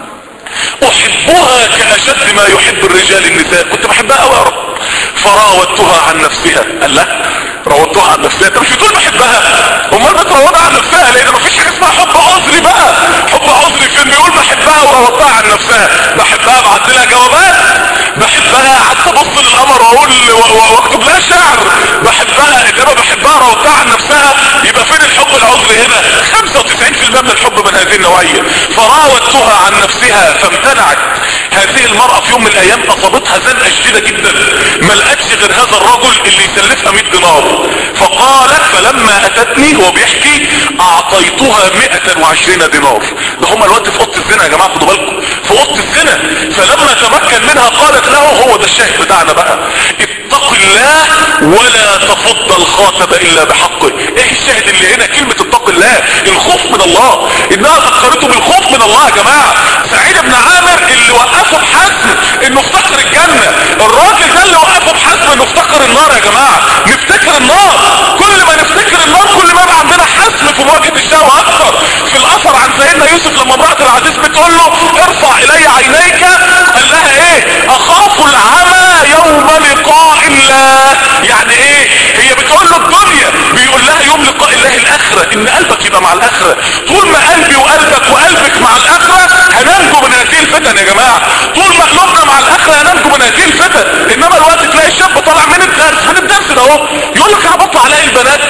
احبها كاشد ما يحب الرجال النساء كنت بحبها قوي يا رب فراودتها عن نفسها قال لا راودتها عن نفسها انت مش بتقول بحبها امال بتراودها عن نفسها لان مفيش حاجه اسمها حب عذري بقى حب عذري فين بيقول بحبها وراودتها عن نفسها بحبها بعت لها جوابات بحبها قعدت ابص للقمر واقول واكتب لها شعر بحبها انما بحبها راودتها عن نفسها يبقى فين الحب العذري هنا 95% من الحب من هذه النوعيه فراودتها عن نفسها فامتنعت هذه المرأة في يوم من الايام اصابتها زنقة شديدة جدا ما لقتش غير هذا الرجل اللي يسلفها 100 دينار فقالت فلما اتتني هو بيحكي اعطيتها 120 دينار ده هم الوقت في اوضه الزنا يا جماعه خدوا بالكم في اوضه الزنا فلما تمكن منها قالت له هو ده الشاهد بتاعنا بقى اتق الله ولا تفض الخاتم الا بحقه ايه الشاهد اللي هنا كلمة اتق الله الخوف من الله انها ذكرته بالخوف من الله يا جماعة سعيد بن عامر اللي وقفه بحزم انه افتكر الجنة الراجل ده اللي وقفه بحزم انه افتكر النار يا جماعة نفتكر النار كل ما نفتكر النار كل ما يبقى عندنا حزم في مواجهة الشهوة اكتر في الاثر عن سيدنا يوسف لما امرأة العزيز بتقول له ارفع الي عينيك قال لها ايه اخاف العمى يوم لقاء الله يعني ايه هي بتقول له الدنيا بيقول لها يوم لقاء الله الاخرة ان قلبك يبقى مع الاخرة طول ما قلبي وقلبك وقلبك مع الاخرة هننجو من هذه الفتن يا جماعة طول ما قلوبنا مع الاخرة هننجو من هذه الفتن انما الوقت تلاقي الشاب طالع من الدرس من الدرس ده اهو يقول لك انا بطلع الاقي البنات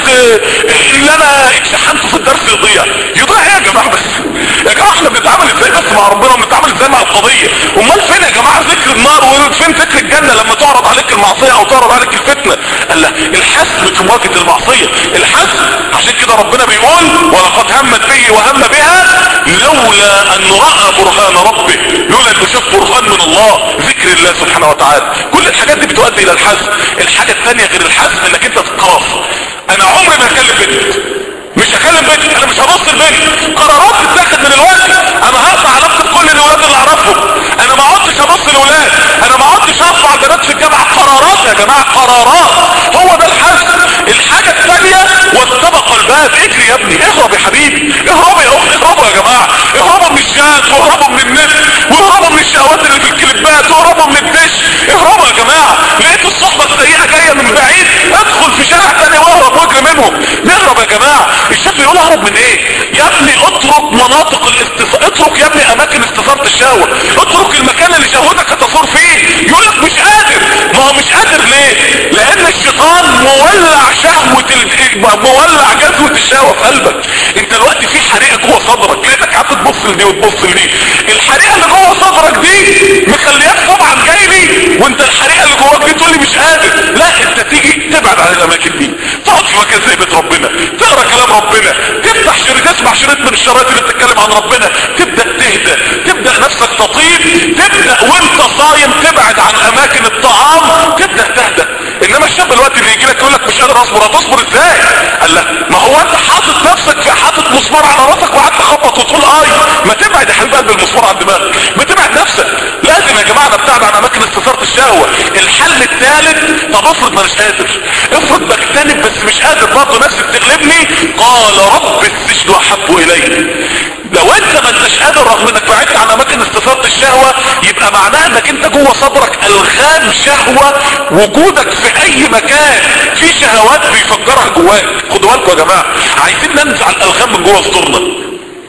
اللي انا اتشحنت في الدرس يضيع يضيع ايه يا جماعة بس يا جماعة احنا بنتعامل ازاي بس مع ربنا وبنتعامل ازاي مع القضية امال فين يا جماعة ذكر النار وفين ذكر الجنة لما تعرض عليك المعصية او تعرض عليك الفتنة قال لا الحسم في مواجهة المعصية الحسم عشان كده ربنا بيقول ولقد همت به وهم بها لولا ان رأى برهان ربه لولا انه شاف برهان من الله ذكر الله سبحانه وتعالى كل الحاجات دي بتؤدي الى الحزم الحاجة الثانية غير الحزم انك انت تتقاف انا عمري ما اكلم بنت مش هكلم بنت انا مش هبص البنت قرارات تتاخد من الوقت انا هقطع علاقتي بكل الولاد اللي اعرفهم انا ما عدتش هبص الاولاد انا ما عدتش هرفع البنات في الجامعه قرارات يا جماعه قرارات هو ده الحزم الحاجه الثانيه واستبق الباب اجري يا ابني اهرب يا حبيبي اهربوا يا اختي اهربوا يا جماعه اهربوا من الشات واهربوا من النت واهربوا من الشهوات اللي في الكليبات واهربوا من الدش اهربوا يا جماعه لقيت الصحبه السيئه جايه من بعيد ادخل في شارع تاني واهرب واجري منهم نهرب يا جماعه الشاب يقول اهرب من ايه يا ابني اترك مناطق الاستثار اترك يا ابني اماكن استثارة الشهوة اترك المكان اللي شهوتك هتصور فيه يقول لك مش قادر ما هو مش قادر ليه لان الشيطان مولع شهوة ال... مولع جذوة الشهوة في قلبك انت دلوقتي في حريقة جوه صدرك لقيتك قاعد تبص لدي وتبص لدي الحريقة اللي جوه صدرك دي مخلياك طبعا جاي لي وانت الحريقة اللي جواك دي تقول لي مش قادر لا انت تيجي تبعد عن الاماكن دي تقعد في مكان زي بيت ربنا تقرا كلام ربنا تفتح شريط تسمع شريط من الشرايط اللي بتتكلم عن ربنا تبدا تهدى تبدا نفسك تطيب تبدا وانت صايم تبعد عن اماكن الطعام تبدا تهدى انما الشاب الوقت اللي يجي لك يقول لك مش قادر اصبر هتصبر ازاي قال لك ما هو انت حاطط نفسك في حاطط مسمار على راسك وقعدت تخبط وتقول اي ما تبعد يا حبيب قلب المسمار عن دماغك ما تبعد نفسك لازم يا جماعه نبتعد عن اماكن استثاره الشهوه الحل الثالث طب افرض ما مش قادر افرض بجتنب بس مش قادر برضه نفسي بتغلبني قال رب السجن احب الي لو انت ما انتش قادر رغم انك بعدت عن اماكن استثاره الشهوه يبقى معناها انك انت جوه صدرك الغام شهوه وجودك في اي مكان في شهوات بيفجرها جواك خدوا بالكم يا جماعه عايزين ننزع الالغام من جوه صدورنا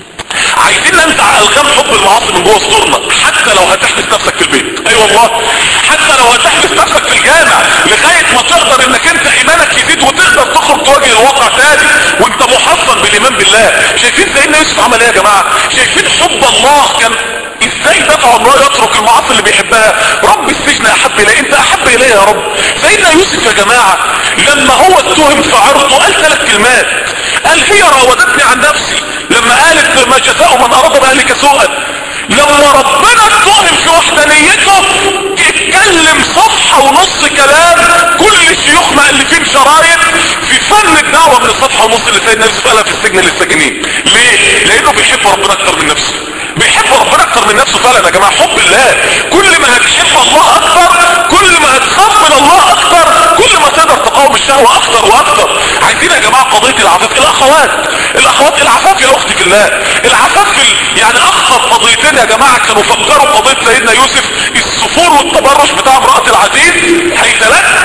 عايزين ننزع الغام حب المعاصي من جوه صدورنا حتى لو هتحبس نفسك في البيت اي أيوة والله حتى لو هتحبس نفسك في الجامع لغايه ما تقدر انك انت ايمانك يزيد وتقدر تخرج تواجه الواقع تاني وانت محصن بالايمان بالله شايفين سيدنا يوسف عمل ايه يا جماعه شايفين حب الله كان ازاي دفع الله يترك المعاصي اللي بيحبها رب السجن احب الي انت احب الي يا رب سيدنا يوسف يا جماعه لما هو اتهم في عرضه قال ثلاث كلمات قال هي راودتني عن نفسي لما قالت ما جزاء من اراد باهلك سوءا لما ربنا اتهم في وحدانيته اتكلم صفحة ونص كلام كل الشيوخ مؤلفين شرايط في فن الدعوة من الصفحة ونص اللي سيدنا يوسف قالها في السجن للساجنين ليه؟ لانه بيحب ربنا اكتر من نفسه بيحب ربنا اكتر من نفسه فعلا يا جماعة حب الله كل ما هتحب الله اكتر كل ما هتخاف من الله اكتر كل ما تقدر تقاوم الشهوة اكتر واكتر عايزين يا جماعة قضية العفاف الاخوات الاخوات العفاف يا اختي في الله العفاف في ال... يعني اخطر قضيتين يا جماعة كانوا فكروا قضية سيدنا يوسف السفور والتبرج بتاع امرأة العزيز هيتلات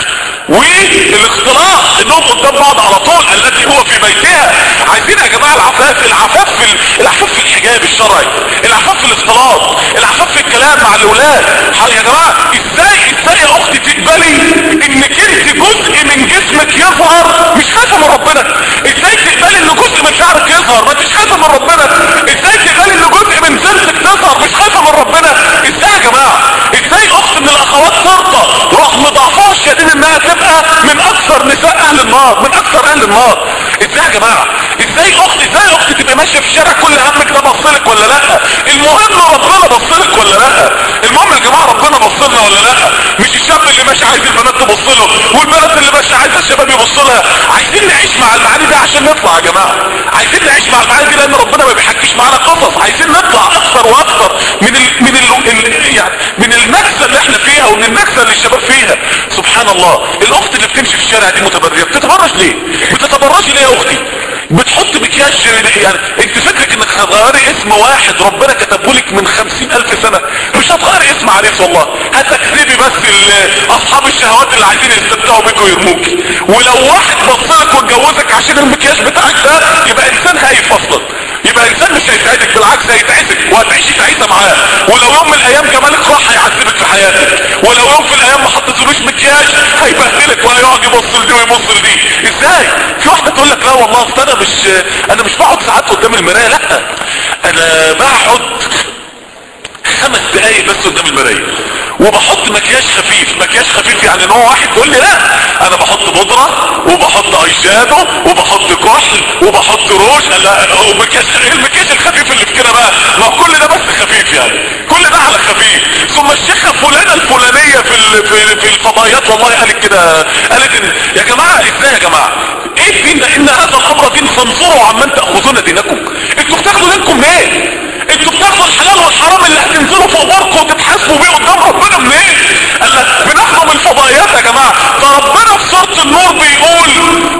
والاختلاط انهم قدام بعض على طول التي هو في بيتها عايزين يا جماعة العفاف العفاف في ال... العفاف في الحجاب الشرعي العفاف في الاختلاط العفاف في الكلام مع الاولاد يا جماعة ازاي ازاي يا اختي تقبلي انك انت جزء من جسمك يظهر مش خايفة من ربنا ازاي تقبلي ان جزء من شعرك يظهر ما انتش خايفة من ربنا ازاي تقبلي ان جزء من زنتك تظهر مش خايفة من ربنا ازاي يا جماعة ازاي النار ازاي يا جماعه ازاي اختي ازاي اختي تبقى ماشيه في الشارع كل همك ده بصلك ولا لا المهم ربنا بصلك ولا لا المهم يا جماعه ربنا بصلنا ولا لا مش الشاب اللي ماشي عايز البنات تبص له والبنات اللي ماشيه عايزه الشباب يبص لها عايزين نعيش مع المعاني دي عشان نطلع يا جماعه عايزين نعيش مع المعاني دي لان ربنا ما بيحكيش معانا قصص عايزين نطلع اكثر واكثر من ال من ال ال يعني من النكسه اللي احنا فيها ومن النكسه اللي الشباب فيها سبحان الله الاخت اللي بتمشي في الشارع دي متبرجه بتتبرج ليه بتتبرجي ليه يا اختي بتحط مكياج يعني انت فكرك انك هتغيري اسم واحد ربنا كتبهولك من خمسين الف سنة مش هتغيري اسم عريس والله هتكذبي بس اصحاب الشهوات اللي عايزين يستمتعوا بيك ويرموك ولو واحد بصلك واتجوزك عشان المكياج بتاعك ده يبقى انسان هايف اصلا يبقى انسان مش هيسعدك بالعكس هيتعسك وهتعيشي تعيسه معاه ولو يوم من الايام جمالك راح هيعذبك في حياتك ولو يوم في الايام ما حطيتلوش مكياج هيبهدلك وهيقعد يبص لدي ويبص لدي ازاي في واحده تقول لك لا والله اصل انا مش انا مش بقعد ساعات قدام المرايه لا انا بقعد خمس دقايق بس قدام المرايه وبحط مكياج خفيف مكياج خفيف يعني نوع واحد تقول لي لا انا بحط بودرة وبحط اي شادو وبحط كحل وبحط روج لا ومكياج المكياج الخفيف اللي في كده بقى ما كل ده بس خفيف يعني كل ده على خفيف ثم الشيخة فلانة الفلانية في ال- في في الفضائيات والله قالت كده قالت إن يا جماعة ازاي يا جماعة ايه الدين ده ان هذا الامر دين فانظروا عمن تأخذون دينكم انتوا بتاخدوا دينكم منين انتوا بتاخدوا الحلال والحرام اللي هتنزلوا فوق باركم وتتحاسبوا بيه قدام ربنا منين قال لك بناخده من الفضائيات يا جماعه ده ربنا في سوره النور بيقول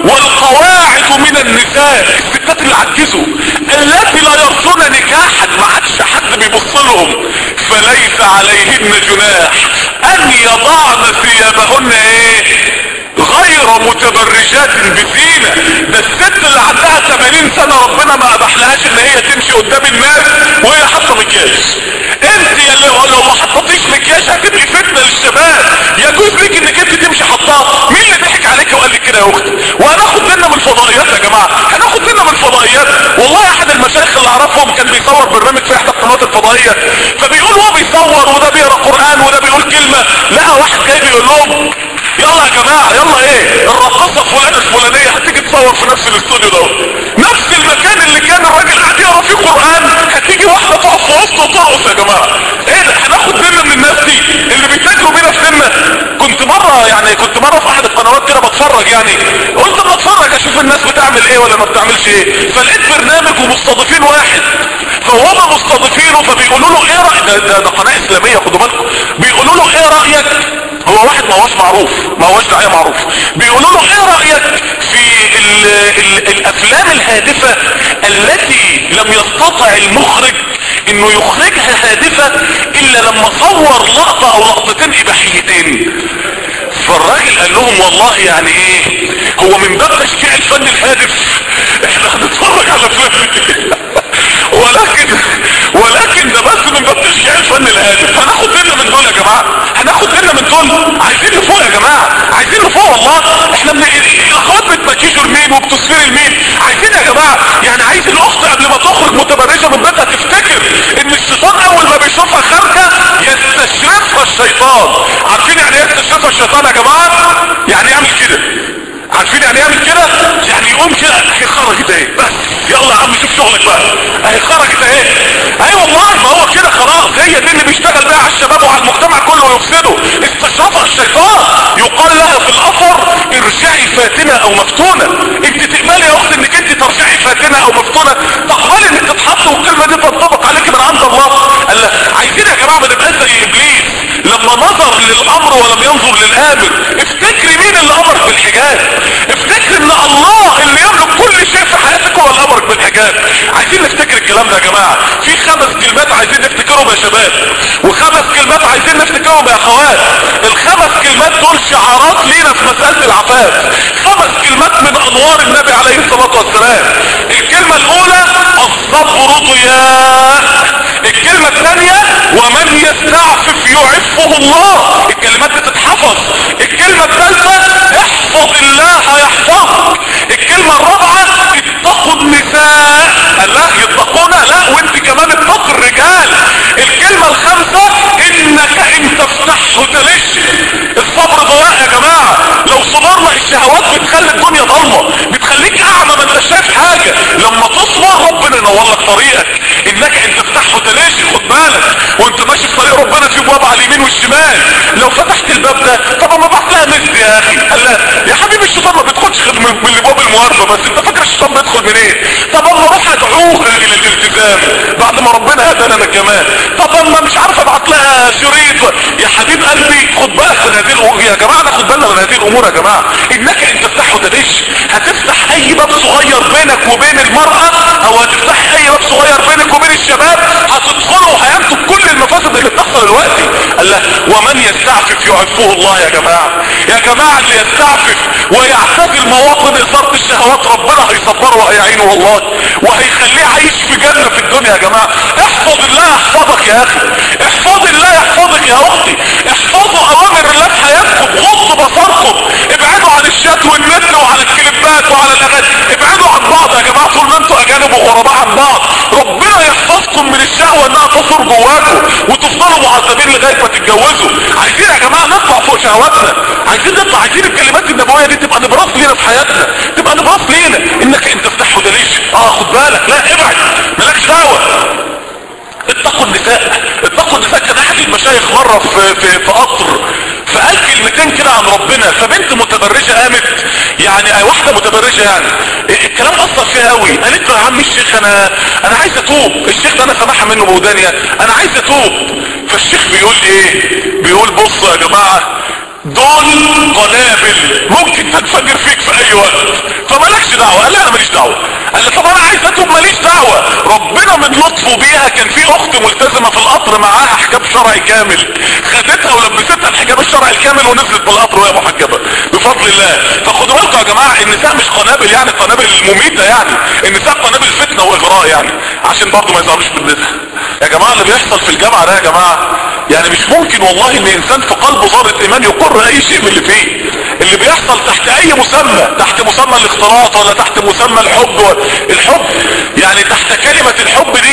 والقواعد من النساء الستات اللي عجزوا التي لا يرجون نكاحا ما عادش حد بيبص لهم فليس عليهن جناح ان يضعن ثيابهن ايه غير متبرجات بزينة ده الست اللي عندها 80 سنة ربنا ما اباح لهاش ان هي تمشي قدام الناس وهي حاطه مكياج انت يا اللي لو ما حطيتيش مكياج هتبقي فتنة للشباب يجوز ليك انك انت تمشي حطاه مين اللي ضحك عليك وقال لك كده يا اختي وهناخد لنا من الفضائيات يا جماعة هناخد لنا من الفضائيات والله احد المشايخ اللي اعرفهم كان بيصور برنامج في احدى القنوات الفضائية فبيقول هو بيصور وده بيقرا قرآن وده بيقول كلمة لقى واحد جاي بيقول لهم يلا يا جماعة يلا ايه الرقاصة فلانة الفلانية هتيجي تصور في نفس الاستوديو ده نفس المكان اللي كان الراجل قاعد يقرا فيه قرآن هتيجي واحدة تقف في وسطه وترقص يا جماعة ايه ده هناخد ديننا من الناس دي اللي بيتاجروا بينا في ديننا كنت مرة يعني كنت مرة في احد القنوات كده بتفرج يعني قلت اما اتفرج اشوف الناس بتعمل ايه ولا ما بتعملش ايه فلقيت برنامج ومستضيفين واحد فهم مستضيفينه فبيقولوا له ايه رأيك ده, ده, ده قناة اسلامية خدوا بالكم بيقولوا له ايه رأيك هو واحد ما هوش معروف ما هوش داعية معروف بيقولوا له ايه رأيك في ال ال الافلام الهادفة التي لم يستطع المخرج انه يخرجها هادفة الا لما صور لقطة او لقطتين اباحيتين فالراجل قال لهم والله يعني ايه هو من باب تشجيع الفن الهادف احنا هنتفرج على افلام ولكن ولكن ده بس من باب تشجيع الفن الهادف هناخد لنا من دول يا جماعه هناخد لنا من دول عايزين نفوق يا جماعه عايزين نفوق والله احنا من الاخوات بتمكيشوا لمين وبتصفير لمين عايزين يا جماعه يعني عايز الاخت قبل ما تخرج متبرجه من بيتها تفتكر ان الشيطان اول ما بيشوفها خارجه يستشرفها الشيطان عارفين يعني ايه يستشرفها الشيطان يا جماعه يعني يعمل كده عارفين يعني يعمل كده يعني يقوم كده اهي خرجت اهي بس يلا يا عم شوف شغلك بقى اهي خرجت اهي اي والله ما هو كده خلاص هي دي اللي بيشتغل بيها على الشباب وعلى المجتمع كله ويفسده استشرفها الشيطان يقال لها في الاثر ارجعي فاتنة او مفتونة انت تقبلي يا اخت انك انت ترجعي فاتنة او مفتونة تقبلي انك تتحط والكلمة دي تنطبق عليك من عند الله قال لها عايزين يا جماعة ما نبقاش زي ابليس لما نظر للامر ولم ينظر للامر افتكري مين اللي امرك بالحجاب افتكر ان الله اللي يملك كل شيء في حياتك هو اللي امرك بالحجاب عايزين نفتكر الكلام ده يا جماعة في خمس كلمات عايزين نفتكرهم يا شباب وخمس كلمات عايزين نفتكرهم يا اخوات الخمس كلمات دول شعارات لينا في مسألة العفاف خمس كلمات من انوار النبي عليه الصلاة والسلام الكلمة الاولى الصبر ضياء الكلمة الثانية ومن يستعفف يعفه الله الكلمات دي تتحفظ الكلمة الثالثة احفظ الله يحفظك الكلمة الرابعة اتقوا النساء قال لا يتقونا لا وانت كمان اتقوا الرجال الكلمة الخامسة انك ان تفتحه تلش الصبر ضياء يا جماعة لو صبرنا الشهوات بتخلي الدنيا ضلمة بتخليك طريقك انك ان تفتحه تلاقي خد بالك وانت ماشي في طريق ربنا في ابواب على اليمين والشمال لو فتحت الباب ده طب اما بعت لها مزد يا اخي قال لها يا حبيبي الشيطان ما بيدخلش غير من من الابواب المواربه بس انت فاكر الشيطان بيدخل منين طب اما اروح ادعوها الى الالتزام بعد ما ربنا هدانا انا كمان طب اما مش عارف ابعت لها شريط يا حبيب قلبي خد بالك من هذه الامور يا جماعه ناخد بالنا من هذه الامور يا جماعه انك ان تفتحه تدش هتفتح اي باب صغير بينك وبين المراه او هتفتح اي باب صغير بينك وبين الشباب هتدخلوا وهينتج كل المفاسد اللي بتحصل دلوقتي قال له ومن يستعفف يعفه الله يا جماعه يا جماعه اللي يستعفف ويعتزل مواطن اثاره الشهوات ربنا هيصبره وهيعينه والله وهيخليه عايش في جنه في الدنيا يا جماعه احفظ الله يحفظك يا اخي احفظ الله يحفظك يا اختي احفظوا اوامر الله في حياتكم غضوا بصركم ابعدوا عن الشات والنت وعن الكليبات وعن الاغاني ابعدوا عن بعض يا جماعه طول ما انتوا اجانب وغرباء عن بعض ربنا يحفظكم من الشهوه انها تصر جواكم وتفضلوا معذبين لغايه ما تتجوزوا عايزين يا جماعه نطلع فوق شهواتنا عايزين نطلع عايزين الكلمات النبويه دي تبقى نبراس لينا في حياتنا تبقى نبراس لينا انك انت تفتحه ده ليش اه خد بالك لا ابعد مالكش دعوه اتقوا النساء اتقوا النساء كان احد المشايخ مرة في, في, في قطر فقال كلمتين كده عن ربنا فبنت متبرجة قامت يعني واحدة متبرجة يعني الكلام اثر فيها قوي قالت له يا عم الشيخ انا انا عايز اتوب الشيخ ده انا سامعها منه بودانيا انا عايز اتوب فالشيخ بيقول ايه بيقول بصوا يا جماعة دول قنابل ممكن تنفجر فيك في اي وقت فمالكش دعوة قال لي انا ماليش دعوة قال لي طب انا عايز اتوب ماليش دعوة ربنا من لطفه بيها كان في اخت ملتزمة في القطر معاها حجاب شرعي كامل خدتها ولبستها الحجاب الشرعي الكامل ونزلت بالقطر وهي محجبة بفضل الله فخدوا بالكم يا جماعة النساء مش قنابل يعني قنابل مميتة يعني النساء قنابل فتنة واغراء يعني عشان برضه ما يزعلوش بالنساء يا جماعة اللي بيحصل في الجامعة ده يا جماعة يعني مش ممكن والله ان انسان في قلبه ذرة ايمان يقر اي شيء من اللي فيه اللي بيحصل تحت اي مسمى تحت مسمى الاختلاط ولا تحت مسمى الحب ولا الحب يعني تحت كلمة الحب دي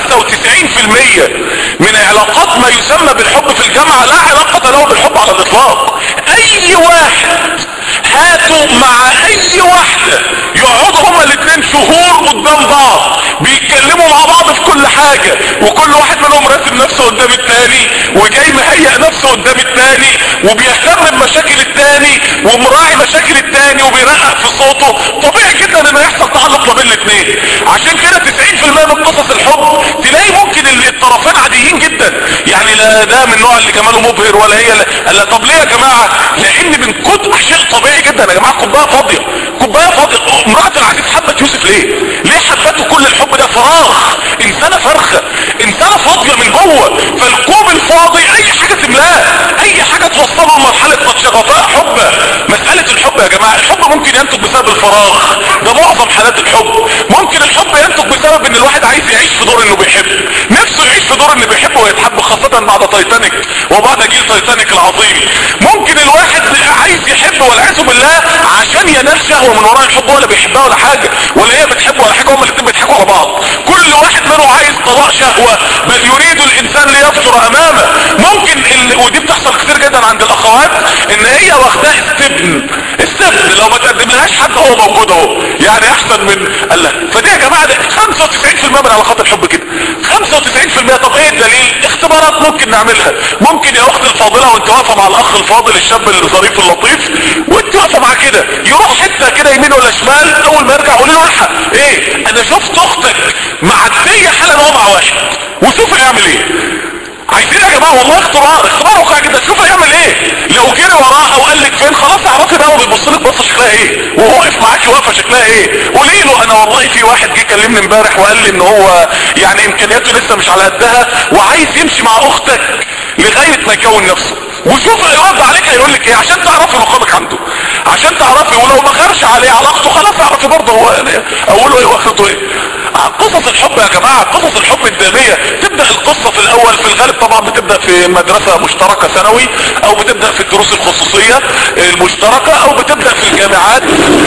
95% من علاقات ما يسمى بالحب في الجامعة لا علاقة له بالحب على الاطلاق اي واحد هاتوا مع اي واحدة يقعدوا هما الاثنين شهور قدام بعض بيتكلموا مع بعض في كل حاجة وكل واحد منهم راسم نفسه قدام التاني وجاي مهيئ نفسه قدام التاني وبيهتم بمشاكل التاني ومراعي مشاكل التاني وبيرقق في صوته طبيعي جدا ان يحصل تعلق ما بين الاثنين عشان كده 90% من قصص الحب تلاقي ممكن الطرفين عاديين جدا يعني لا ده من النوع اللي جماله مبهر ولا هي لا, لا طب ليه يا جماعه لان من كتر شيء طبيعي جدا يا جماعه كوبايه فاضيه كوبايه فاضيه امراه العزيز حبت يوسف ليه ليه حبته كل الحب ده فراغ انسانه فرخه انسانه فاضيه من جوه فالكوب الفاضي اي حاجه تملاه اي حاجه توصله لمرحله شغفاء حب مساله الحب يا جماعه الحب ممكن ينتج بسبب الفراغ ده معظم حالات الحب ممكن الحب ينتج بسبب ان الواحد عايز يعيش في دور انه بيحب نفسه يعيش في دور انه بيحب ويتحب خاصه بعد تايتانيك وبعد جيل تايتانيك العظيم ممكن الواحد عايز يحب والعياذ بالله عشان ينال شهوه من وراء الحب ولا بيحبها ولا حاجه ولا هي بتحبه ولا حاجه هما الاثنين بيضحكوا على بعض كل واحد منهم عايز طلاق شهوه بل يريد الانسان ليبصر امامه ممكن ال... ودي بتحصل كتير جدا عند الاخوات ان هي واخداه استبن استبن لو ما تقدملهاش حد هو موجود اهو يعني احسن من الله فدي يا جماعه ده 95% من علاقات الحب كده 95% طب ايه الدليل اختبارات ممكن نعملها ممكن يا اخت الفاضله وانت واقفه مع الاخ الفاضل الشاب الظريف اللطيف وانت واقفه مع كده يروح حته كده يمين ولا شمال اول ما يرجع قولي له الحق ايه انا شفت اختك معديه حالا هو مع واحد وشوف هيعمل ايه عايزين يا جماعه والله اختبار اختبار واقع جدا شوف هيعمل ايه لو جري وراها وقال لك فين خلاص اعرفي بقى وبيبص لك بصه شكلها ايه وهو واقف معاكي واقفه شكلها ايه قولي له انا والله في واحد جه كلمني امبارح وقال لي ان هو يعني امكانياته لسه مش على قدها وعايز يمشي مع اختك لغايه ما يكون نفسه وشوف هيرد عليك هيقول لك ايه عشان تعرفي مقامك عنده عشان تعرفي ولو ما خرش عليه علاقته خلاص اعرفي برضه هو يعني اقوله ايه واخرته ايه قصص الحب يا جماعة قصص الحب الدامية تبدأ القصة في الاول في الغالب طبعا بتبدأ في مدرسة مشتركة ثانوي او بتبدأ في الدروس الخصوصية المشتركة او بتبدأ في الجامعات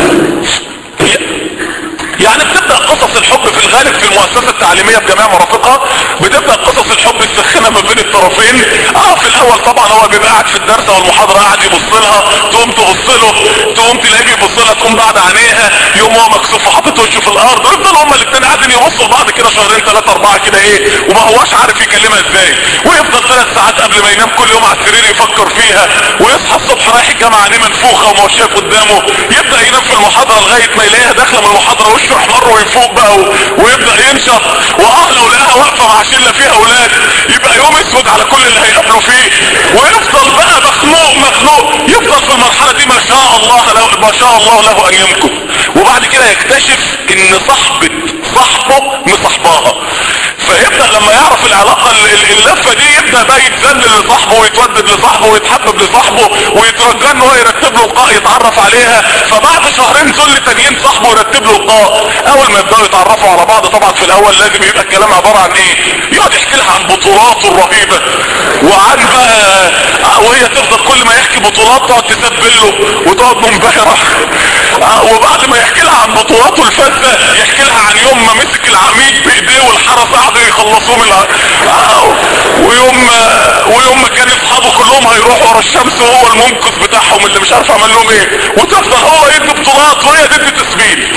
يعني بتبدأ قصص الحب في الغالب في المؤسسة التعليمية بجميع مرافقها بتبدأ قصص الحب السخنة ما بين الطرفين اه في الاول طبعا هو بيبقى قاعد في الدرس او المحاضرة قاعد يبص لها تقوم تبص له تقوم تلاقيه بيبص لها تقوم بعد عينيها يقوم هو مكسوف وحاطط وشه في الارض ويفضل هما الاثنين قاعدين يبصوا لبعض كده شهرين ثلاثة اربعة كده ايه وما هواش عارف يكلمها ازاي ويفضل ثلاث ساعات قبل ما ينام كل يوم على السرير يفكر فيها ويصحى الصبح رايح الجامعة عينيه منفوخة وما هوش شايف قدامه يبدأ ينام في المحاضرة لغاية ما يلاقيها داخلة من المحاضرة وشه احمر ويفوق بقى و... ويبدأ ينشط واه لو لقاها واقفة مع شلة فيها اولاد يبقى يوم اسود على كل اللي هيقابله فيه ويفضل بقى مخنوق مخنوق يفضل في المرحلة دي ما شاء الله له ما شاء الله له ان يمكث وبعد كده يكتشف ان صاحبة صاحبه مصاحباها فيبدأ لما يعرف العلاقة اللفة دي يبدأ بقى يتذلل لصاحبه ويتودد لصاحبه ويتحبب لصاحبه ويترجى ان هو يرتب له لقاء يتعرف عليها فبعد شهرين ذل تانيين صاحبه يرتب له لقاء اول ما يبدأوا يتعرفوا على بعض طبعا في الاول لازم يبقى الكلام عبارة عن ايه يقعد يحكي لها عن بطولاته الرهيبة وعن بقى وهي تفضل كل ما يحكي بطولات تقعد تسبل له وتقعد منبهرة وبعد ما يحكي لها عن بطولاته الفذة يحكي لها عن يوم ما مسك العميد بايديه والحرس قعدوا يخلصوه من الع... ويوم ويوم ما كان اصحابه كلهم هيروحوا ورا الشمس وهو المنقذ بتاعهم اللي مش عارف عمل لهم ايه وتفضل هو يدي بطولات وهي تدي تسبيل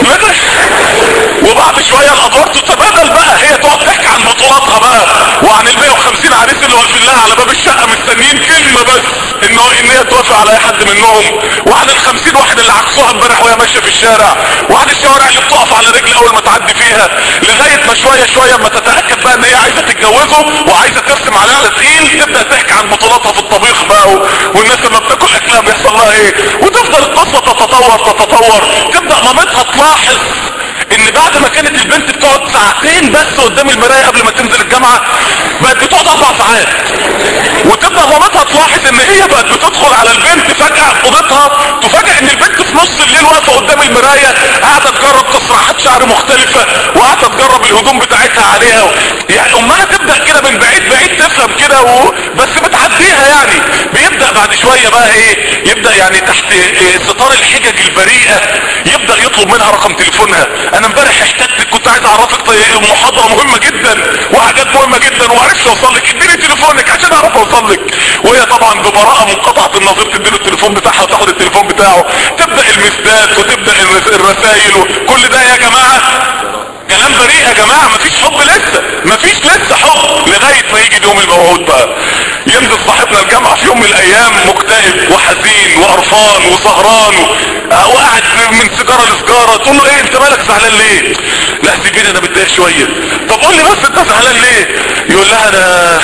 وبعد شوية الادوار تتبادل بقى هي تقعد تحكي عن بطولاتها بقى وعن ال 150 عريس اللي واقفين لها على باب الشقة مستنيين كلمة بس ان ان هي توافق على اي حد منهم وعن ال 50 واحد اللي عكسوها امبارح وهي ماشية في الشارع وعن الشوارع اللي بتقف على رجل اول ما تعدي فيها لغاية ما شوية شوية اما تتأكد بقى ان هي عايزة تتجوزه وعايزة ترسم عليه على تقيل تبدأ تحكي عن بطولاتها في الطبيخ بقى و... والناس لما بتاكل اكلها بيحصل لها ايه وتفضل القصة تتطور تتطور تبدأ مامتها تلاحظ ان بعد ما كانت البنت بتقعد ساعتين بس قدام المراية قبل ما تنزل الجامعة بقت بتقعد اربع ساعات وتبدأ مامتها تلاحظ ان هي بقت بتدخل على البنت فجأة اوضتها تفاجئ ان البنت في نص الليل واقفة قدام المراية قاعدة تجرب تسريحات شعر مختلفة وقاعدة تجرب الهدوم بتاعتها عليها يعني امها تبدأ كده من بعيد بعيد تفهم كده و... بس بتعديها يعني بيبدأ بعد شوية بقى ايه يبدأ يعني تحت إيه ستار الحجج البريئة يبدأ يطلب منها رقم تليفونها انا امبارح احتجتك كنت عايز اعرفك محاضرة مهمة جدا وحاجات مهمة جدا ومعرفش اوصل لك اديني تليفونك عشان اعرف اوصل لك وهي طبعا ببراءة منقطعة النظير تديله التليفون بتاعها وتاخد التليفون بتاعه تبدأ المسدات وتبدأ الرسائل وكل ده يا جماعة كلام بريء يا جماعة مفيش حب لسه مفيش لسه حب لغاية ما يجي اليوم الموعود بقى ينزل صاحبنا الجامعة في يوم من الايام مكتئب وحزين وقرفان وسهران و... وقاعد من سيجارة لسجارة تقول له ايه انت مالك زعلان ليه لا سيبيني انا متضايق شوية طب قول لي بس انت زعلان ليه يقول لها انا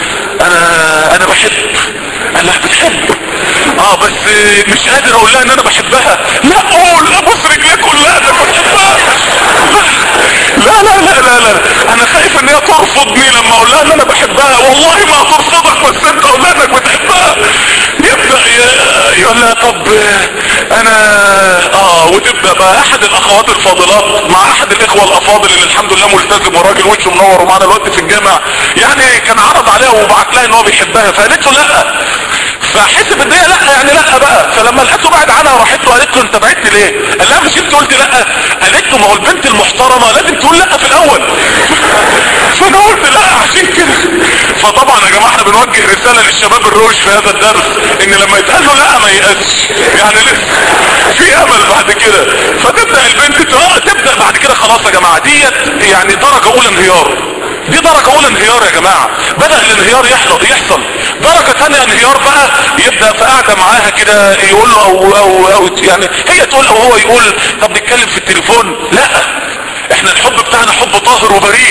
انا انا بحب قال لها بتحب اه بس مش قادر اقول لها ان انا بحبها لا قول ابوس رجليك قول لها انا بحبها لا لا لا لا لا انا خايف ان هي ترفضني لما اقول لها ان انا بحبها والله ما هترفضك بس انت قول لها انك بتحبها يبدأ يقول لها طب انا اه وتبدأ بقى احد الاخوات الفاضلات مع احد الاخوة الافاضل اللي الحمد لله ملتزم وراجل وشه منور ومعنا الوقت في الجامع يعني كان عرض عليها وبعت لها ان هو بيحبها فقالت له لا فحسب ان هي لا يعني لا بقى فلما لقيته بعد عنها وراحت له قالت له انت بعدت ليه قال لها مش انت قلت لا قالت له ما هو البنت المحترمة لازم تقول لا في الاول فانا قلت لا عشان كده فطبعا يا جماعة احنا بنوجه رسالة للشباب الروش في هذا الدرس ان لما يتقال له لا ما يقاسش يعني لسه في امل بعد كده فتبدأ البنت تبدأ بعد كده خلاص يا جماعة ديت يعني درجة اولى انهيار دي درجة اولى انهيار يا جماعة بدأ الانهيار يحصل يحصل درجة تانية انهيار بقى يبدأ في قاعدة معاها كده يقول له او, أو, أو يعني هي تقول او هو يقول طب نتكلم في التليفون لا احنا الحب بتاعنا حب طاهر وبريء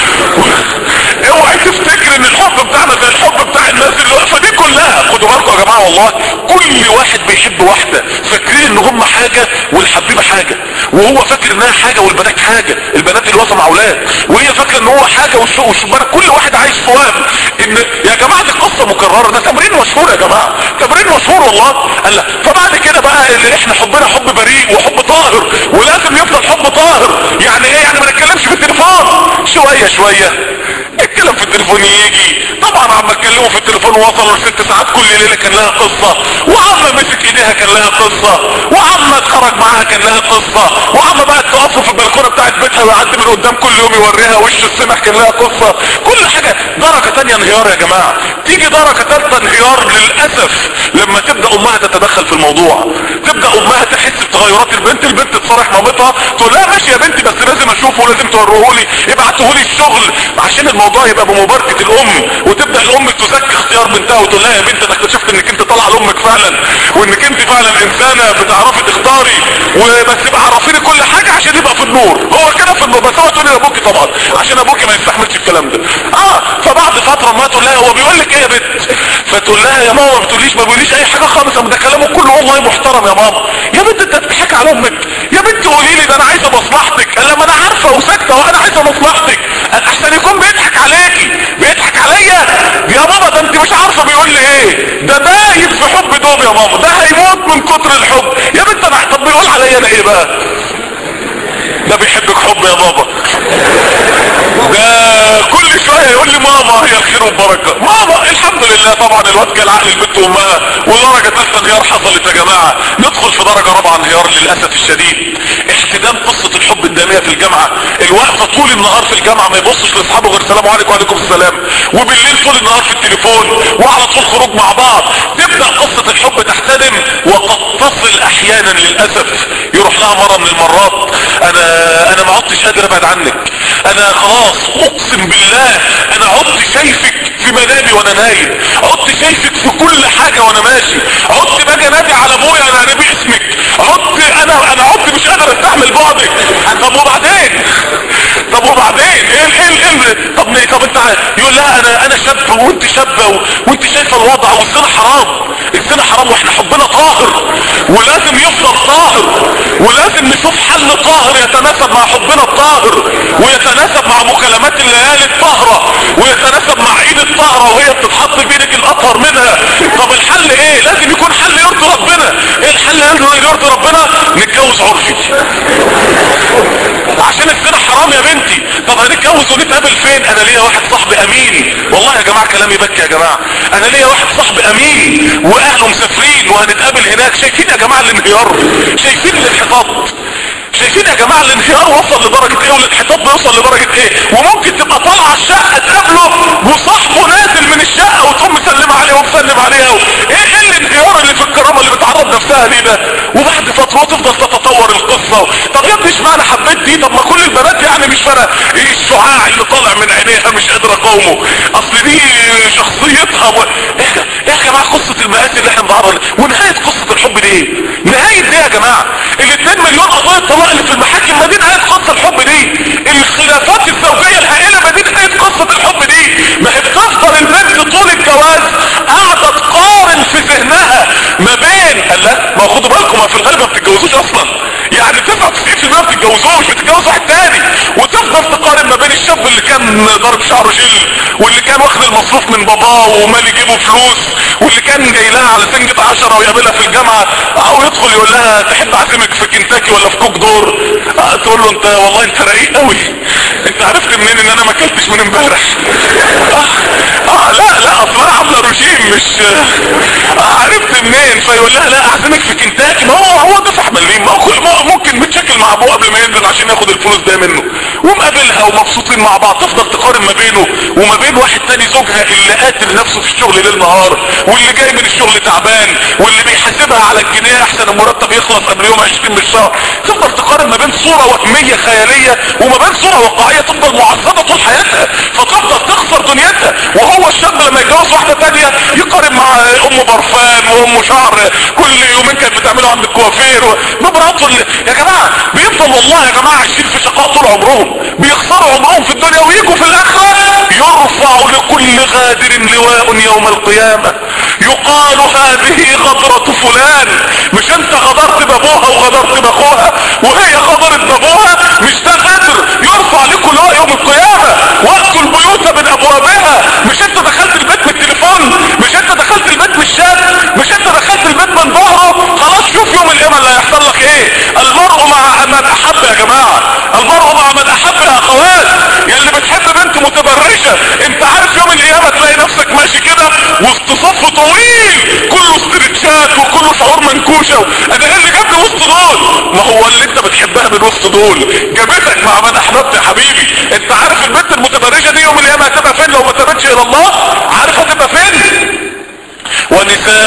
اوعي تفتكر ان الحب بتاعنا زي الحب بتاع الناس اللي واقفه دي كلها خدوا بالكم يا جماعه والله كل واحد بيحب واحده فاكرين ان هم حاجه والحبيبه حاجه وهو فاكر انها حاجه والبنات حاجه البنات اللي واقفه مع اولاد وهي فاكره ان هو حاجه والشبان كل واحد عايش في وهم ان يا جماعه دي قصه مكرره ده تمرين مشهور يا جماعه تمرين مشهور والله قال لا فبعد كده بقى اللي احنا حبنا حب بريء وحب طاهر ولازم يفضل حب طاهر يعني ايه يعني ما نتكلمش في التليفون شويه شويه الكلام في التليفون يجي طبعا عم اتكلموا في التليفون وصلوا لست ساعات كل ليله كان لها قصه وعم مسك ايديها كان لها قصه وعم اتخرج معاها كان لها قصه وعم بقى تقف في البلكونه بتاعت بيتها ويعدي من قدام كل يوم يوريها وش السمح كان لها قصه كل حاجه درجه تانية انهيار يا جماعه تيجي درجه ثالثه للاسف لما تبدا امها تتدخل في الموضوع تبدا امها تحس بتغيرات البنت البنت تصارح مامتها تقول لها ماشي يا بنتي بس لازم اشوفه ولازم توريهولي ابعتهولي الشغل عشان الموضوع يبقى بمباركه الام وتبدا الام تزكي اختيار بنتها وتقول لها يا بنت انا اكتشفت انك انت طالعه لامك فعلا وانك انت فعلا انسانه بتعرفي تختاري وبس يبقى عرفيني كل حاجه عشان يبقى في النور هو كده في النور بس هو تقول لي لابوكي طبعا عشان ابوكي ما يستحملش الكلام ده اه فبعد فتره ما تقول لها هو بيقول لك ايه يا بنت فتقول لها يا ماما ما بتقوليش ما بيقوليش اي حاجه خالص ده كلامه كله والله محترم يا ماما يا بنت انت بتضحك على امك يا بنت قولي لي ده انا عايزه مصلحتك قال لما انا عارفه وساكته وانا عايزه مصلحتك احسن يكون بيضحك عليكي بيضحك عليا يا ماما ده انت مش عارفه بيقول لي ايه ده دايب في حب دوب يا ماما ده هيموت من كتر الحب يا بنت انا طب بيقول عليا انا ايه بقى ده بيحبك حب يا بابا ده كل شوية يقول لي ماما هي الخير والبركة ماما الحمد لله طبعا الواد جال عقل البنت وامها ودرجة ثالثة انهيار حصلت يا جماعة ندخل في درجة رابعة انهيار للأسف الشديد احتدام قصة الحب الدامية في الجامعة الوقفة طول النهار في الجامعة ما يبصش لاصحابه غير السلام عليكم وعليكم السلام وبالليل طول النهار في التليفون وعلى طول خروج مع بعض تبدأ قصة الحب تحتدم وقد تصل احيانا للأسف يروح لها مرة من المرات انا انا ما عدتش قادر ابعد عنك انا خلاص اقسم بالله انا عدت شايفك في منامي وانا نايم عدت شايفك في كل حاجة وانا ماشي عدت باجي انادي على ابويا انا انا باسمك عدت انا انا عدت مش قادر استحمل بعدك طب وبعدين طب وبعدين ايه ايه ايه طب ليه طب انت يقول لها انا انا شاب وانت شابه و... وانت شايفه الوضع والزنا حرام الزنا حرام واحنا حبنا طاهر ولازم يفضل طاهر ولازم نشوف حل طاهر يتناسب مع حبنا الطاهر ويتناسب مع مكالمات الليالي الطاهرة ويتناسب مع عيد الطاهرة وهي بتتحط بينك الاطهر منها طب الحل ايه لازم يكون حل يرضي ربنا ايه الحل اللي يرضي ربنا نتجوز عرفي عشان الزنا حرام يا بنتي طب هنتجوز ونتقابل فين انا ليا واحد صاحبي امين والله يا جماعة كلامي بكي يا جماعة انا ليا واحد صاحبي امين واهله مسافرين وهنتقابل هناك شايفين يا جماعة الانهيار شايفين الانحطاط شايفين يا جماعة الانهيار وصل لدرجة ايه والانحطاط بيوصل لدرجة ايه وممكن تبقى طالعة الشقة تقابله وصاحبه نازل من الشقة وتقوم مسلمة عليه ومسلم عليها و... ايه ايه الانهيار اللي في الكرامة اللي بتعرض نفسها دي ده وبعد فترة تفضل تتطور القصة طب يا ابني اشمعنى حبيت دي طب ما كل البنات يعني مش فارقة ايه الشعاع اللي طالع من عينيها مش قادر اقاومه اصل دي شخصيتها و... ايه يا جماعة قصة المآسي اللي احنا بنعرض ونهاية قصة الحب دي ايه نهاية دي يا جماعة الاتنين مليون قضايا الطلاق اللي في المحاكم ما دي نهاية قصة الحب دي الخلافات الزوجية الهائلة ما دي نهاية قصة الحب دي ما هي بتفضل البنت طول الجواز قاعدة تقارن في ذهنها ما بين قال لا ما خدوا بالكم ما في الغالب ما بتتجوزوش اصلا يعني 99% ما بتتجوزوش بتتجوز واحد تاني وتفضل تقارن ما بين الشاب اللي كان ضارب شعره جل واللي كان واخد المصروف من باباه ومال يجيبه فلوس واللي كان جاي لها على سنجة عشرة ويقابلها في الجامعة او يدخل يقول لها تحب اعزمك في كنتاكي ولا في كوك دور آه تقول له انت والله انت رقيق قوي انت عرفت منين ان انا ما اكلتش من امبارح آه, اه لا لا اصلا عامله روجيم مش آه عرفت منين فيقول لها لا اعزمك في كنتاكي ما هو هو دفع مليم ما هو ما ممكن متشكل مع ابوه قبل ما ينزل عشان ياخد الفلوس ده منه ومقابلها ومبسوطين مع بعض تفضل تقارن ما بينه وما بين واحد تاني زوجها اللي قاتل نفسه في الشغل ليل نهار واللي جاي من الشغل تعبان واللي بيحاسبها على الجنيه احسن المرتب يخلص قبل يوم 20 من الشهر تفضل تقارن ما بين صورة وهمية خيالية وما بين صورة واقعية تفضل معذبة طول حياتها فتفضل تخسر دنيتها وهو الشاب لما يتجوز واحدة تانية يقارن مع ام برفان وام شعر كل يومين كانت بتعمله عند الكوافير ومراته اللي... يا جماعة بيفضل والله يا جماعة عايشين في شقاء طول عمرهم بيخسروا عمرهم في الدنيا ويجوا في الاخرة يرفع لكل غادر لواء يوم القيامة يقال هذه غدرة فلان مش انت غدرت بابوها وغدرت باخوها وهي غدرت بابوها مش ده غدر يرفع لكم لواء يوم القيامة وقتوا البيوت من ابوابها مش انت دخلت البيت من التليفون مش انت دخلت البيت من الشات مش انت دخلت البيت من ظهره خلاص شوف يوم القيامة اللي هيحصل لك ايه المرء مع من احب يا جماعة المرء مع من احب يا اخوات يا اللي بتحب بنت متبرشة انت عارف يوم القيامة تلاقي نفسك ماشي كده وسط صف طويل كله استرتشات وكله شعور منكوشة انا ايه اللي جابني وسط دول ما هو اللي انت بتحبها من وسط دول جابتك مع من احببت يا حبيبي انت عارف البنت المتبرجة دي يوم القيامة هتبقى فين لو ما تبتش الى الله عارف هتبقى فين ونساء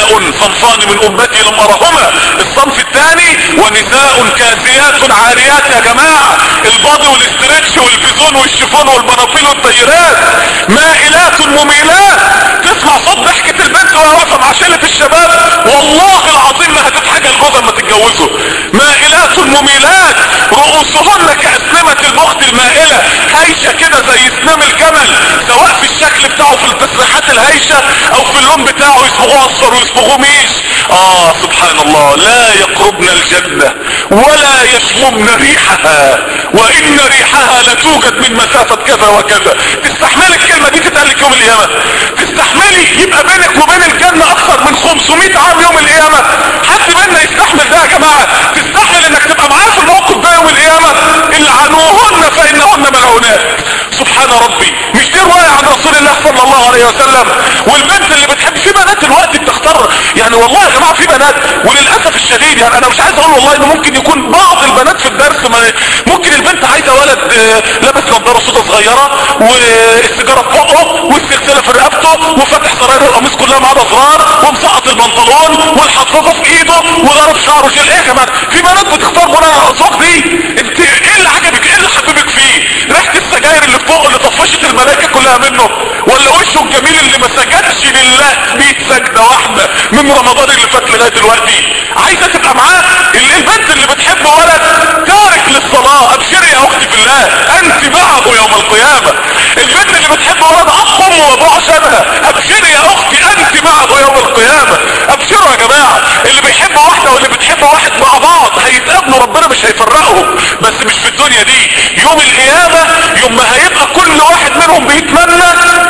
نساء صنفان من امتي لم ارهما الصنف الثاني ونساء كاسيات عاريات يا جماعة الباضي والاسترتش والبيزون والشيفون والبناطيل والطيرات مائلات مميلات تسمع صوت ضحكة البنت وهي واقفة مع شلة الشباب والله العظيم ما هتتحاجى الجوزة ما تتجوزه مائلات مميلات رؤوسهن كأسنمة البخت المائلة هايشة كده زي اسنام الجمل سواء في الشكل بتاعه في التسريحات الهايشة او في اللون بتاعه يصبغوه اصفر ويصبغوه ميش اه سبحان الله لا يقربن الجنة ولا يشممن ريحها وان ريحها لتوجد من مسافة كذا وكذا تستحملي الكلمة دي تتقال لك يوم القيامة تستحملي يبقى بينك وبين الجنة اكثر من 500 عام يوم القيامة حد منا يستحمل ده يا جماعة تستحمل انك تبقى معاه في الموقف ده يوم القيامة العنوهن فانهن ملعونات سبحان ربي مش دي رواية عن رسول الله صلى الله عليه وسلم والبنت اللي بتحب في بنات الوقت بتختار يعني والله يا جماعة في بنات وللأسف الشديد يعني انا مش عايز اقول والله انه ممكن يكون بعض البنات في الدرس ما ممكن البنت عايزة ولد آه، لابس نظارة سودا صغيرة والسيجارة في بقه والسلسلة في رقبته وفاتح سراير القميص كلها مع صغار ومسقط البنطلون والحفاظة في ايده وضرب شعره شيل ايه يا جماعة في بنات بتختار بناء على الاسواق دي انت ايه اللي عجبك ايه اللي حببك فيه ريحة السجاير اللي فوق اللي طفشت الملائكة كلها منه ولا وشه الجميل اللي ما سجدش لله 100 سجدة واحدة من رمضان اللي فات لغاية دلوقتي عايزة تبقى معاه اللي البنت اللي بتحب ولد تارك للصلاة ابشري يا اختي في الله انت معه يوم القيامة البنت اللي بتحب ولد اخ امه وابوه عشانها ابشري يا اختي انت معه يوم القيامة ابشروا يا جماعة اللي بيحب واحدة واللي بتحب واحد مع بعض هيتقابلوا ربنا مش هيفرقهم بس مش في الدنيا دي يوم القيامة يوم ما هيبقى كل واحد منهم بيتمنى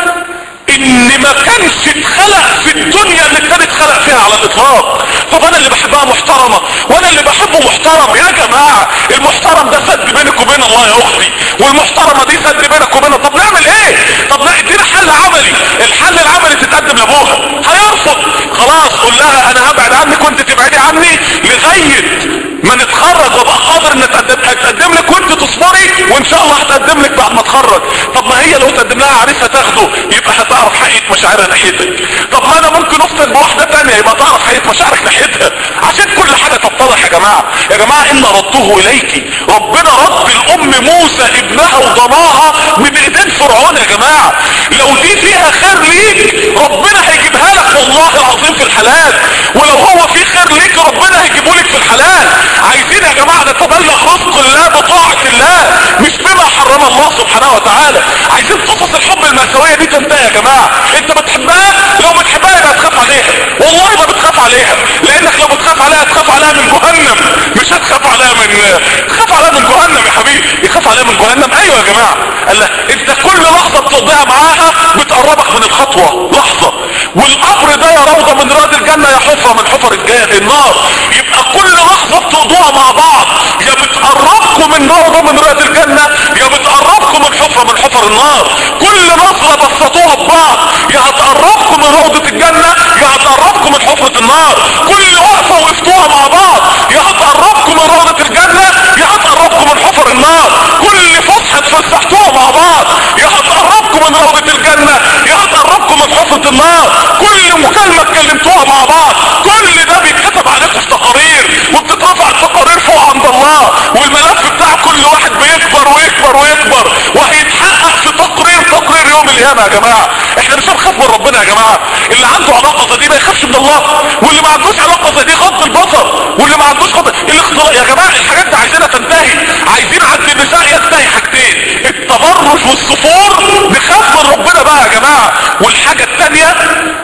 ان ما كانش اتخلق في الدنيا اللي كان اتخلق فيها على الاطلاق طب انا اللي بحبها محترمة وانا اللي بحبه محترم يا جماعة المحترم ده سد بينك وبين الله يا اختي والمحترمة دي سد بينك وبينها طب نعمل ايه طب لا ادينا حل عملي الحل العملي تتقدم لابوها هيرفض خلاص قول لها انا هبعد عنك وانت تبعدي عني لغاية ما نتخرج وابقى قادر ان اتقدم, أتقدم لك وانت تصبري وان شاء الله هتقدم لك بعد ما اتخرج طب ما هي لو تقدم لها عريس هتاخده يبقى هتعرف حقيقة مشاعرها ناحيتك طب ما انا ممكن افصل بواحدة تانية يبقى تعرف حقيقة مشاعرك ناحيتها عشان كل حاجة تتضح يا جماعة يا جماعة ان ردوه اليك ربنا رد الام موسى ابنها وضناها من ايدين فرعون يا جماعة لو دي فيها خير ليك ربنا هيجيبها لك والله العظيم في الحلال ولو هو في خير ليك ربنا هيجيبه لك في الحلال عايزين يا جماعة نتبلغ رزق الله بطاعة الله مش بما حرم الله سبحانه وتعالى عايزين قصص الحب المأساوية دي تنتهي يا جماعة انت بتحبها لو بتحبها يبقى تخاف عليها والله ما بتخاف عليها لانك لو بتخاف عليها تخاف عليها من جهنم مش هتخاف عليها من تخاف عليها من جهنم يا حبيبي يخاف عليها من جهنم ايوه يا جماعة قال لها انت كل لحظة بتقضيها معاها بتقربك من الخطوة لحظة والقبر ده يا روضة من رياض الجنة يا حفرة من حفر الجنة النار يبقى كل لحظة بتقضوها مع بعض يا بتقربكم من روضة من رياض الجنة يا بتقربكم من حفرة من حفر النار كل نظرة بسطوها ببعض يا هتقربكم من روضة الجنة يا هتقربكم من حفرة النار كل وقفة وقفتوها مع بعض يا هتقربكم من روضة الجنة يا هتقربكم من حفر النار كل فسحة اتفسحتوها مع بعض يا هتقربكم من روضة الجنة يا هتقربكم من حفرة النار كل مكالمة اتكلمتوها مع بعض كل ده بيتكتب عليكم في تقارير وبتترفع التقارير فوق عند الله والملف بتاع كل واحد بيكبر ويكبر ويكبر وهيتحقق في تقرير تقرير يوم القيامة يا جماعة احنا مش هنخاف من ربنا يا جماعة اللي عنده علاقة زي دي ما يخافش من الله واللي ما عندوش علاقة زي دي غض البصر واللي ما عندوش غض الاختلاط يا جماعة الحاجات دي عايزينها تنتهي عايزين عند النساء ينتهي حاجتين التبرج والصفور نخاف من ربنا بقى يا جماعة والحاجة التانية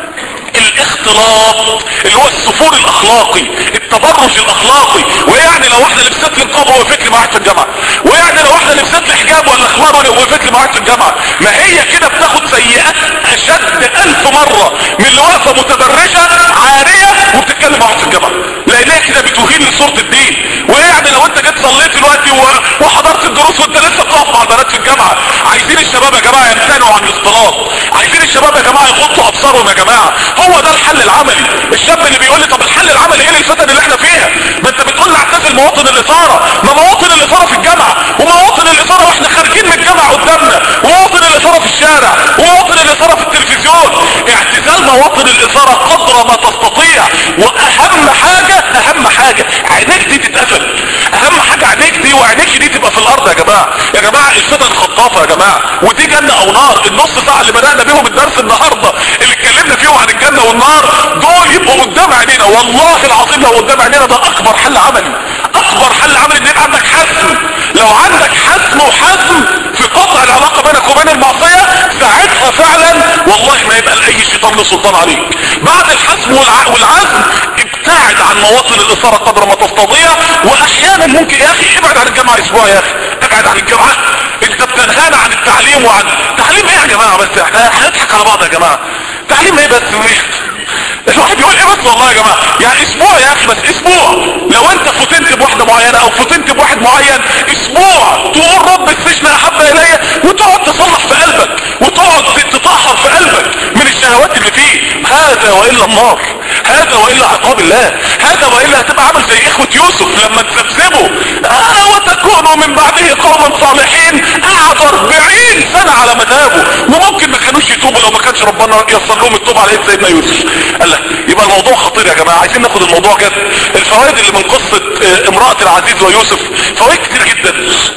الاختلاط اللي هو السفور الاخلاقي التبرج الاخلاقي ويعني لو واحده لبست لي نقاب ووقفت لي معاك في الجامعه ويعني لو واحده لبست لي حجاب ولا خمار ووقفت لي معاك في الجامعه ما هي كده بتاخد سيئات اشد الف مره من اللي واقفه متبرجه عاريه وبتتكلم معاك في الجامعه لانها كده بتوهين لصوره الدين ويعني لو انت جيت صليت دلوقتي و- وحضرت الدروس وانت لسه بتقف مع البنات في الجامعه عايزين الشباب يا جماعه يمتنعوا عن الاختلاط عايزين الشباب يا جماعه يغضوا ابصارهم يا جماعه هو ده الحل العملي الشاب اللي بيقول لي طب الحل العملي ايه للفتن اللي احنا فيها ما انت بتقول لي اعتزل مواطن الاثاره ما مواطن الاثاره في الجامعه ومواطن الاثاره واحنا خارجين من الجامعه قدامنا ومواطن الاثاره في الشارع ومواطن الاثاره في التلفزيون اعتزال اعمال مواطن الاثارة قدر ما تستطيع واهم حاجة اهم حاجة عينيك دي تتقفل اهم حاجة عينيك دي وعينيك دي تبقى في الارض يا جماعة يا جماعة الفتن خطافة يا جماعة ودي جنة او نار النص ساعة اللي بدأنا بيهم الدرس النهاردة اللي اتكلمنا فيهم عن الجنة والنار دول يبقوا قدام عينينا والله العظيم لو قدام عينينا ده اكبر حل عملي اكبر حل عملي ان يبقى عندك حزم لو عندك حزم وحزم في قطع العلاقة بينك وبين المعصية ساعتها فعلا والله ما يبقى لاي شيطان له سلطان عليك بعد الحزم والع... والعزم ابتعد عن مواطن الاثارة قدر ما تستطيع واحيانا ممكن يا اخي ابعد عن الجامعة اسبوع يا اخي ابعد عن الجامعة انت بتنهانا عن التعليم وعن تعليم ايه يا جماعة بس احنا هنضحك على بعض يا جماعة تعليم ايه بس الواحد يقول ايه بس والله يا جماعة يعني اسبوع يا اخي بس اسبوع لو انت فتنت بواحدة معينة او فتنت بواحد معين اسبوع تقول رب السجن احب الي وتقعد تصلح في قلبك وتقعد تطهر في قلبك من الشهوات اللي فيه هذا والا النار هذا والا عقاب الله هذا والا هتبقى عامل زي اخوة يوسف لما تسبسبوا آه وتكونوا من بعده قوما صالحين قعدوا 40 سنة على مذهبه وممكن ما كانوش يتوبوا لو ما كانش ربنا يصل لهم التوبة على يد سيدنا يوسف قال لك يبقى الموضوع خطير يا جماعة عايزين ناخد الموضوع جد الفوائد اللي من قصة امرأة العزيز ويوسف فوائد كتير جدا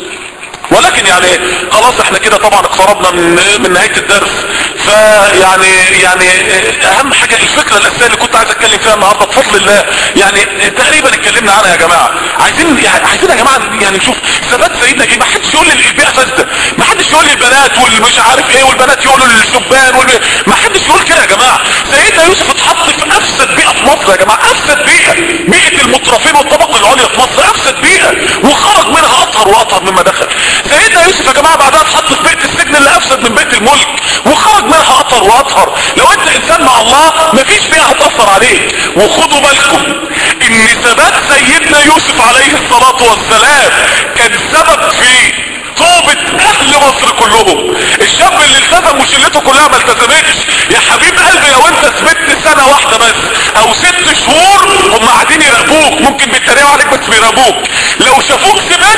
ولكن يعني خلاص احنا كده طبعا اقتربنا من, من نهاية الدرس فيعني يعني اهم حاجة الفكرة الاساسية اللي كنت عايز اتكلم فيها النهاردة بفضل الله يعني تقريبا اتكلمنا عنها يا جماعة عايزين يعني عايزين يا جماعة يعني نشوف ثبات سيدنا ايه ما حدش يقول لي البيئة فاسدة ما حدش يقول لي البنات والمش عارف ايه والبنات يقولوا للشبان والب... ما حدش يقول كده يا جماعة سيدنا يوسف اتحط في افسد بيئة في مصر يا جماعة افسد بيئة بيئة المترفين والطبقة العليا في مصر افسد بيئة وخرج منها اطهر واطهر مما دخل سيدنا يوسف يا جماعة بعدها اتحط في بيئة السجن اللي افسد من بيت الملك وخرج منها اطهر واطهر لو انت انسان مع الله مفيش بيئة هتأثر عليك وخدوا بالكم ان ثبات سيدنا يوسف عليه الصلاة والسلام كان سبب في توبة اهل مصر كلهم الشاب اللي التزم وشلته كلها ما التزمتش يا حبيب قلبي لو انت ثبت سنة واحدة بس او ست شهور هم قاعدين يراقبوك ممكن بيتريقوا عليك بس بيراقبوك لو شافوك ثبت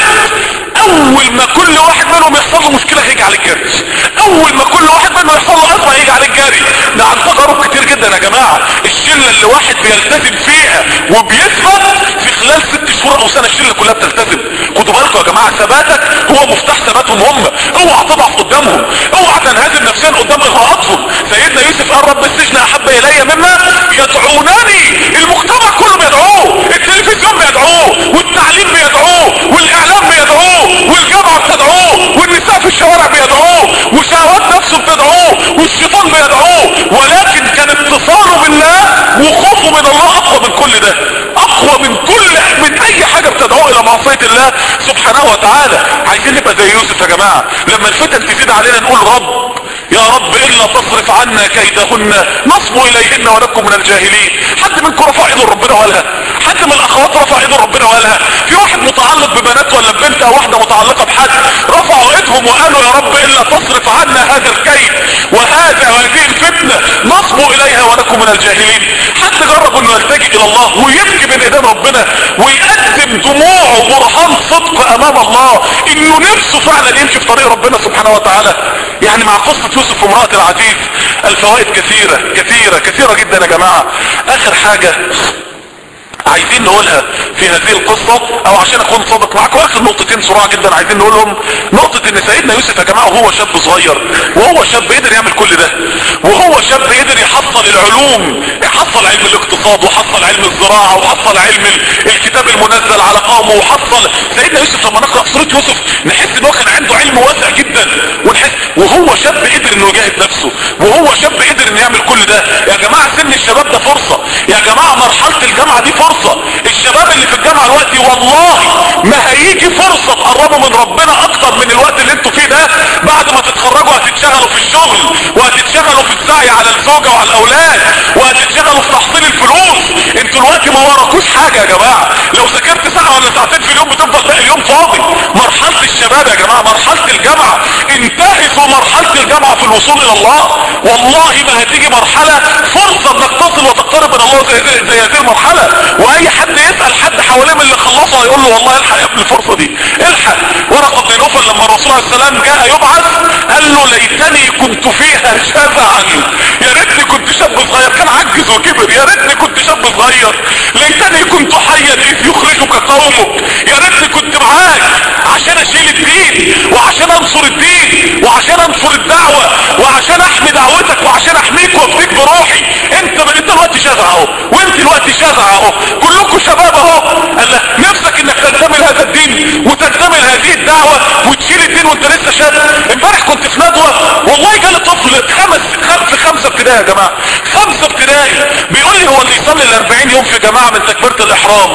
اول ما كل واحد منهم يحصل له مشكلة هيجي عليك جري اول ما كل واحد منهم يحصل له ازمة هيجي عليك جري ده عن تجارب كتير جدا يا جماعة الشلة اللي واحد بيلتزم فيها وبيثبت في خلال ست شهور او سنة الشلة كلها بتلتزم خدوا بالكم يا جماعة ثباتك هو مفتاح ثباتهم هم اوعى تضعف قدامهم اوعى تنهزم نفسيا قدام اغراءاتهم سيدنا يوسف قال رب السجن احب الي مما يدعونني المجتمع كله بيدعوه التلفزيون بيدعوه والتعليم بيدعوه والاعلام بيدعوه والجامعة بتدعوه والنساء في الشوارع بيدعوه وشهوات نفسه بتدعوه والشيطان بيدعوه ولكن كان اتصاله بالله وخوفه من الله اقوى من كل ده اقوى من كل من اي حاجة بتدعوه الى معصية الله سبحانه وتعالى عايزين نبقى زي يوسف يا جماعة لما الفتن تزيد علينا نقول رب يا رب الا تصرف عنا كيدهن نصب اليهن ونكن من الجاهلين حد منكم رفع ايده ربنا وقالها حد من الاخوات رفع ايده ربنا وقالها في واحد متعلق ببنات ولا ببنت او واحدة متعلقة بحد رفعوا ايدهم وقالوا يا رب الا تصرف عنا هذا الكيد وهذا وهذه الفتنة نصب اليها ونكن من الجاهلين حد جرب انه يلتجئ الى الله ويبكي بين ايدين ربنا ويقدم دموعه برهان صدق امام الله انه نفسه فعلا يمشي في طريق ربنا سبحانه وتعالى يعني مع قصة يوسف وامرأة العزيز الفوائد كثيرة كثيرة كثيرة جدا يا جماعة اخر حاجة عايزين نقولها في هذه القصة او عشان اكون صادق معاكم اخر نقطتين سرعة جدا عايزين نقولهم نقطة ان سيدنا يوسف يا جماعة وهو شاب صغير وهو شاب قدر يعمل كل ده وهو شاب قدر يحصل العلوم يحصل علم الاقتصاد وحصل علم الزراعة وحصل علم الكتاب المنزل على قومه وحصل سيدنا يوسف لما نقرأ سورة يوسف نحس ان هو كان عنده علم واسع جدا ونحس وهو شاب قدر انه يجاهد نفسه وهو شاب قدر انه يعمل كل ده يا جماعة سن الشباب ده فرصة يا جماعة مرحلة الجامعة دي فرصة الشباب اللي في الجامعة دلوقتي والله ما هيجي فرصة تقربوا من ربنا اكتر من الوقت اللي انتوا فيه ده بعد ما تتخرجوا هتتشغلوا في الشغل وهتتشغلوا في السعي على الزوجة وعلى الاولاد وهتتشغلوا في تحصيل الفلوس انتوا دلوقتي ما وراكوش حاجة يا جماعة لو ذاكرت ساعة ولا ساعتين في اليوم بتفضل باقي اليوم فاضي مرحلة الشباب يا جماعة مرحلة الجامعة انتهزوا مرحلة الجامعة في الوصول الى الله والله ما هتيجي مرحلة فرصة انك تصل وتقترب من الله زي, زي, زي هذه المرحلة واي حد يسأل حد حواليه من اللي خلصه هيقول له والله الحق يا ابن الفرصة دي الحق ورقة بن نوفل لما الرسول عليه السلام جاء يبعث قال له ليتني كنت فيها جزعا يا ريتني كنت شاب صغير عجز وكبر يا ريتني كنت شاب صغير ليتني كنت حيا اذ يخرجك قومك يا ريتني كنت معاك عشان اشيل الدين وعشان انصر الدين وعشان انصر الدعوة وعشان احمي دعوتك وعشان احميك وافديك بروحي انت انت دلوقتي شازع اهو وانت دلوقتي شازع اهو كلكم شباب اهو قال له نفسك انك تنتمي لهذا الدين وتنتمي لهذه الدعوة وتشيل الدين وانت لسه شاب امبارح كنت في ندوة والله جالي طفل خمس في خمسة ابتدائي يا جماعة خمسة ابتدائي بيقول لي هو اللي يصلي ال 40 يوم في جماعة من تكبيرة الاحرام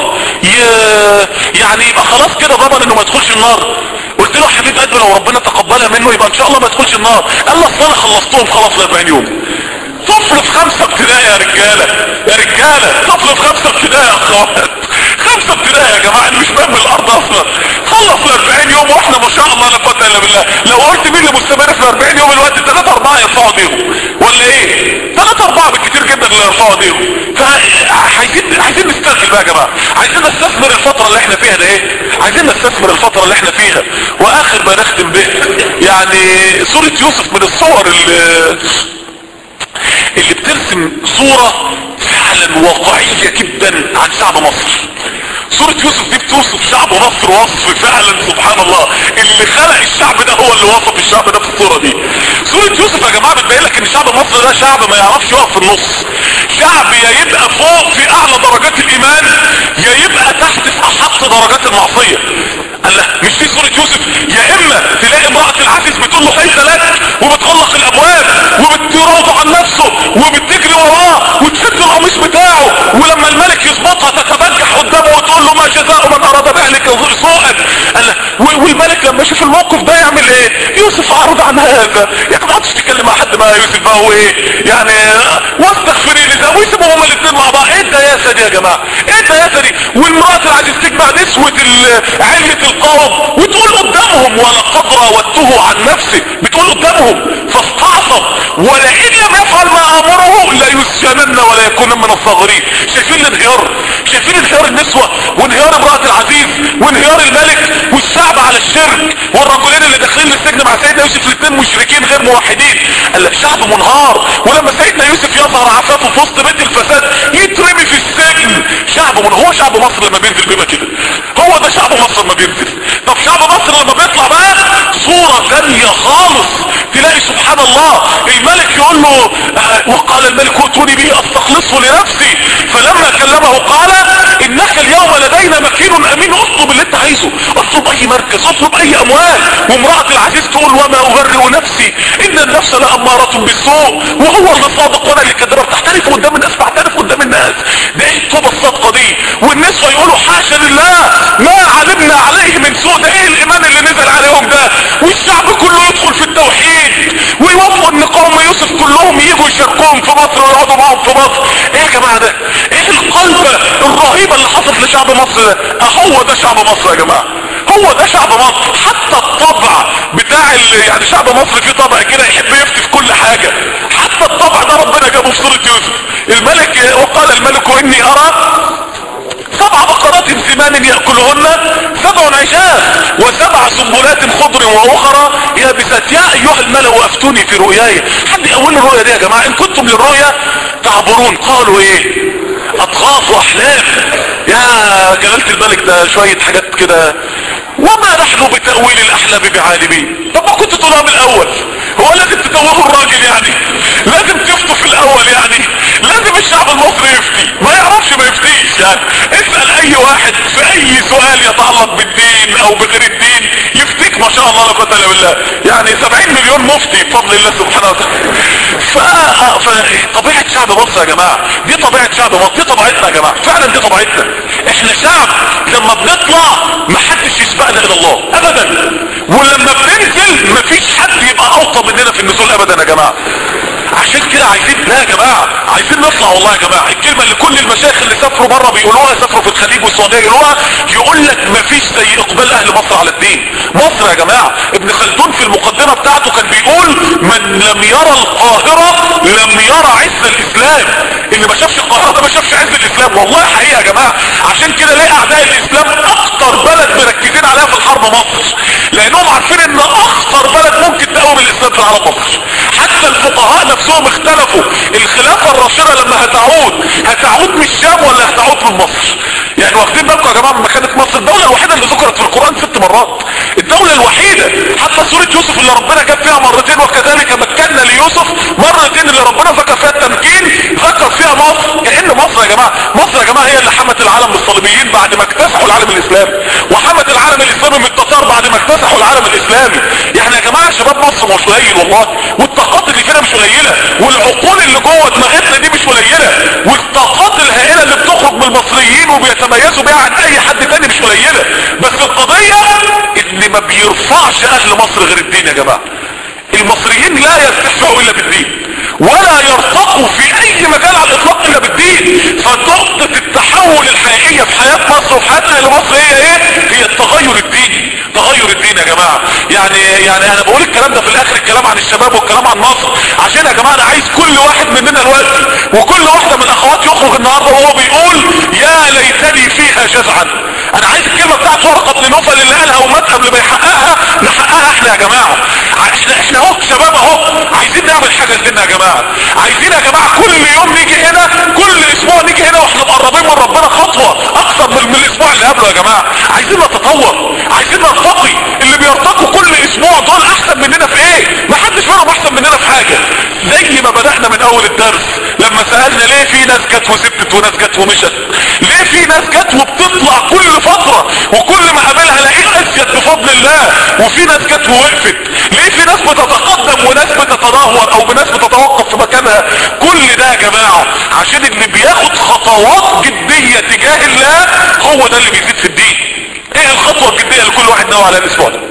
يعني يبقى خلاص كده ضمن انه ما يدخلش النار قلت له حبيب قلبي لو ربنا تقبلها منه يبقى ان شاء الله ما يدخلش النار قال لي اصل انا خلصتهم خلاص ال 40 يوم طفل في خمسة ابتدائي يا رجالة يا رجالة طفل في خمسة ابتدائي يا اخوات خمسة ابتدائي يا جماعة اللي مش فاهم الارض اصلا خلص ال 40 يوم واحنا ما شاء الله لا قوه الا بالله لو قلت مين اللي مستمر في 40 يوم الوقت 3 4 يرفعوا ايديهم ولا ايه 3 4 بالكتير جدا اللي يرفعوا ايديهم فعايزين عايزين نسترجل بقى يا جماعه عايزين نستثمر الفتره اللي احنا فيها ده ايه عايزين نستثمر الفتره اللي احنا فيها واخر ما نختم به يعني سوره يوسف من الصور اللي اللي بترسم صورة فعلا واقعية جدا عن شعب مصر سورة يوسف دي بتوصف شعب مصر وصف فعلا سبحان الله اللي خلق الشعب ده هو اللي وصف الشعب ده في الصورة دي سورة يوسف يا جماعة بتبين لك ان شعب مصر ده شعب ما يعرفش يقف في النص شعب يا يبقى فوق في اعلى درجات الايمان يا يبقى تحت في احط درجات المعصية قال له مش دي سورة يوسف يا اما تلاقي امرأة العزيز بتقول له ليس لك وبتغلق الابواب وبتراضع عن نفسه وبتجري وراه وتسد القميص بتاعه ولما الملك يظبطها تتبجح قدامه وتقول له ما جزاء من اراد باهلك سوءا قال له والملك لما يشوف الموقف ده يعمل ايه يوسف اعرض عن هذا يا ما تقعدش تتكلم مع حد ما يوسف بقى هو ايه يعني واستغفري لي ده ويسيبوا هما الاثنين مع بعض ايه الدياسه دي يا جماعه ايه الدياسه دي والمراه العزيز تجمع نسوه علة القوم وتقول قدامهم ولقد راودته عن نفسه بتقول قدامهم فاستعصم ولئن لم يفعل ما امره لا يسجنن ولا يكون من الصاغرين شايفين الانهيار شايفين انهيار النسوة وانهيار امرأة العزيز وانهيار الملك والشعب على الشرك والرجلين اللي داخلين السجن مع سيدنا يوسف الاثنين مشركين غير موحدين قال لك شعب منهار ولما سيدنا يوسف يظهر عفافه في وسط بيت الفساد يترمي في السجن شعب من هو شعب مصر لما بينزل بيبقى كده هو ده شعب مصر لما بينزل طب شعب مصر لما بيطلع بقى صورة تانية خالص تلاقي سبحان الله الملك يقول له آه وقال الملك ائتوني به استخلصه لنفسي فلما كلمه قال انك اليوم لدينا مكين امين اطلب اللي انت عايزه اطلب اي مركز اطلب اي اموال وامرأة العزيز تقول وما ابرئ نفسي ان النفس لامارة بالسوء وهو اللي صادق وانا اللي كذاب بتحترف قدام الناس بعترف قدام الناس ده ايه التوبة الصادقة دي والناس يقولوا حاشا لله ما علمنا عليه من سوء ده ايه الايمان اللي نزل عليهم ده والشعب كله يدخل في التوحيد ويوافقوا ان قوم يوسف كلهم يجوا يشاركوهم في مصر ويقعدوا معاهم في مصر ايه يا جماعة ده ايه القلبة الرهيبة اللي حصلت لشعب مصر ده اهو ده شعب مصر يا جماعة هو ده شعب مصر حتى الطبع بتاع يعني شعب مصر فيه طبع كده يحب يفتي في كل حاجة حتى الطبع ده ربنا جابه في سورة يوسف الملك وقال الملك اني ارى سبع بقرات سمان يأكلهن سبع عشاء وسبع سنبلات خضر واخرى يابسات يا ايها الملأ افتوني في رؤياي حد يقول الرؤيا دي يا جماعة ان كنتم للرؤيا تعبرون قالوا ايه اضغاث واحلام يا جلالة الملك ده شوية حاجات كده وما نحن بتأويل الاحلام بعالمين طب ما كنت تقولها من الاول هو لازم تتوهوا الراجل يعني لازم تفتوا في الاول يعني لازم الشعب المصري يفتي ما يعرفش ما يفتيش يعني اسأل اي واحد في اي سؤال يتعلق بالدين او بغير الدين يفتيك ما شاء الله لا قوه الا بالله يعني 70 مليون مفتي بفضل الله سبحانه وتعالى ف... فطبيعه شعب مصر يا جماعه دي طبيعه شعب مصر دي طبيعتنا يا جماعه فعلا دي طبيعتنا احنا شعب لما بنطلع ما حدش يسبقنا الى الله ابدا ولما بننزل مفيش حد يبقى اوطى مننا في النزول ابدا يا جماعه عشان كده عايزين لا يا جماعة عايزين نطلع والله يا جماعة الكلمة اللي كل المشايخ اللي سافروا بره بيقولوها سافروا في الخليج والسعودية يقولوها يقول لك مفيش زي اقبال اهل مصر على الدين مصر يا جماعة ابن خلدون في المقدمة بتاعته كان بيقول من لم يرى القاهرة لم يرى عز الاسلام اللي ما شافش القاهرة ده ما شافش عز الاسلام والله حقيقة يا جماعة عشان كده ليه اعداء الاسلام اكتر اكتر بلد مركزين عليها في الحرب مصر لانهم عارفين ان اخطر بلد ممكن تقوم الاسلام في العالم مصر حتى الفقهاء نفسهم اختلفوا الخلافة الراشدة لما هتعود هتعود من الشام ولا هتعود من مصر يعني واخدين بالكم يا جماعة من مكانة مصر الدولة الوحيدة اللي ذكرت في القرآن ست مرات الدولة الوحيدة حتى سورة يوسف اللي ربنا جاب فيها مرتين وكذلك مكنا ليوسف مرتين اللي ربنا ذكر فيها التمكين ذكر فيها مصر كأن مصر يا جماعة مصر يا جماعة هي اللي حمت العالم بالصليبيين بعد ما اكتسحوا العالم الاسلامي وحمت العالم الاسلامي من التتار بعد ما اكتسحوا العالم الاسلامي يعني يا جماعة شباب مصر مش قليل والله والطاقات اللي فينا مش قليلة والعقول اللي جوه دماغتنا دي مش قليلة والطاقات الهائلة اللي بتخرج من المصريين وبيتميزوا بيها عن اي حد تاني مش قليلة بس القضية ان ما بيرفعش اهل مصر غير الدين يا جماعة المصريين لا يرتفعوا الا بالدين ولا يرتقوا في اي مجال على الاطلاق الا بالدين فنقطة التحول الحقيقية في حياة مصر وفي حياتنا اللي مصر هي ايه هي التغير الديني تغير الدين يا جماعة يعني يعني انا بقول الكلام ده في الاخر الكلام عن الشباب والكلام عن مصر عشان يا جماعة انا عايز كل واحد مننا دلوقتي وكل واحدة من الاخوات يخرج النهاردة وهو بيقول يا ليتني فيها جزعا انا عايز الكلمة بتاعت ورقة بن نوفل اللي قالها ومات قبل ما يحققها نحققها احنا يا جماعة احنا احنا اهو شباب اهو عايزين نعمل حاجة لدينا يا جماعة عايزين يا جماعة كل يوم نيجي هنا كل اسبوع نيجي هنا واحنا مقربين من ربنا خطوة اكثر من, من الاسبوع اللي قبله يا جماعة عايزين نتطور عايزين نرتقي اللي بيرتقوا كل اسبوع دول احسن مننا في ايه ما حدش منهم احسن مننا في حاجة زي ما بدأنا من اول الدرس لما سألنا ليه في ناس جت وسبتت وناس جت ومشت ليه في ناس جت وبتطلع كل فترة وكل ما قابلها الاقيه اسيد بفضل الله وفي ناس جت ووقفت ليه في ناس بتتقدم وناس بتتدهور او ناس بتتوقف في مكانها كل ده يا جماعة عشان اللي بياخد خطوات جدية تجاه الله هو ده اللي بيزيد في الدين ايه الخطوة الجدية اللي كل واحد ناوي عليها الاسبوع ده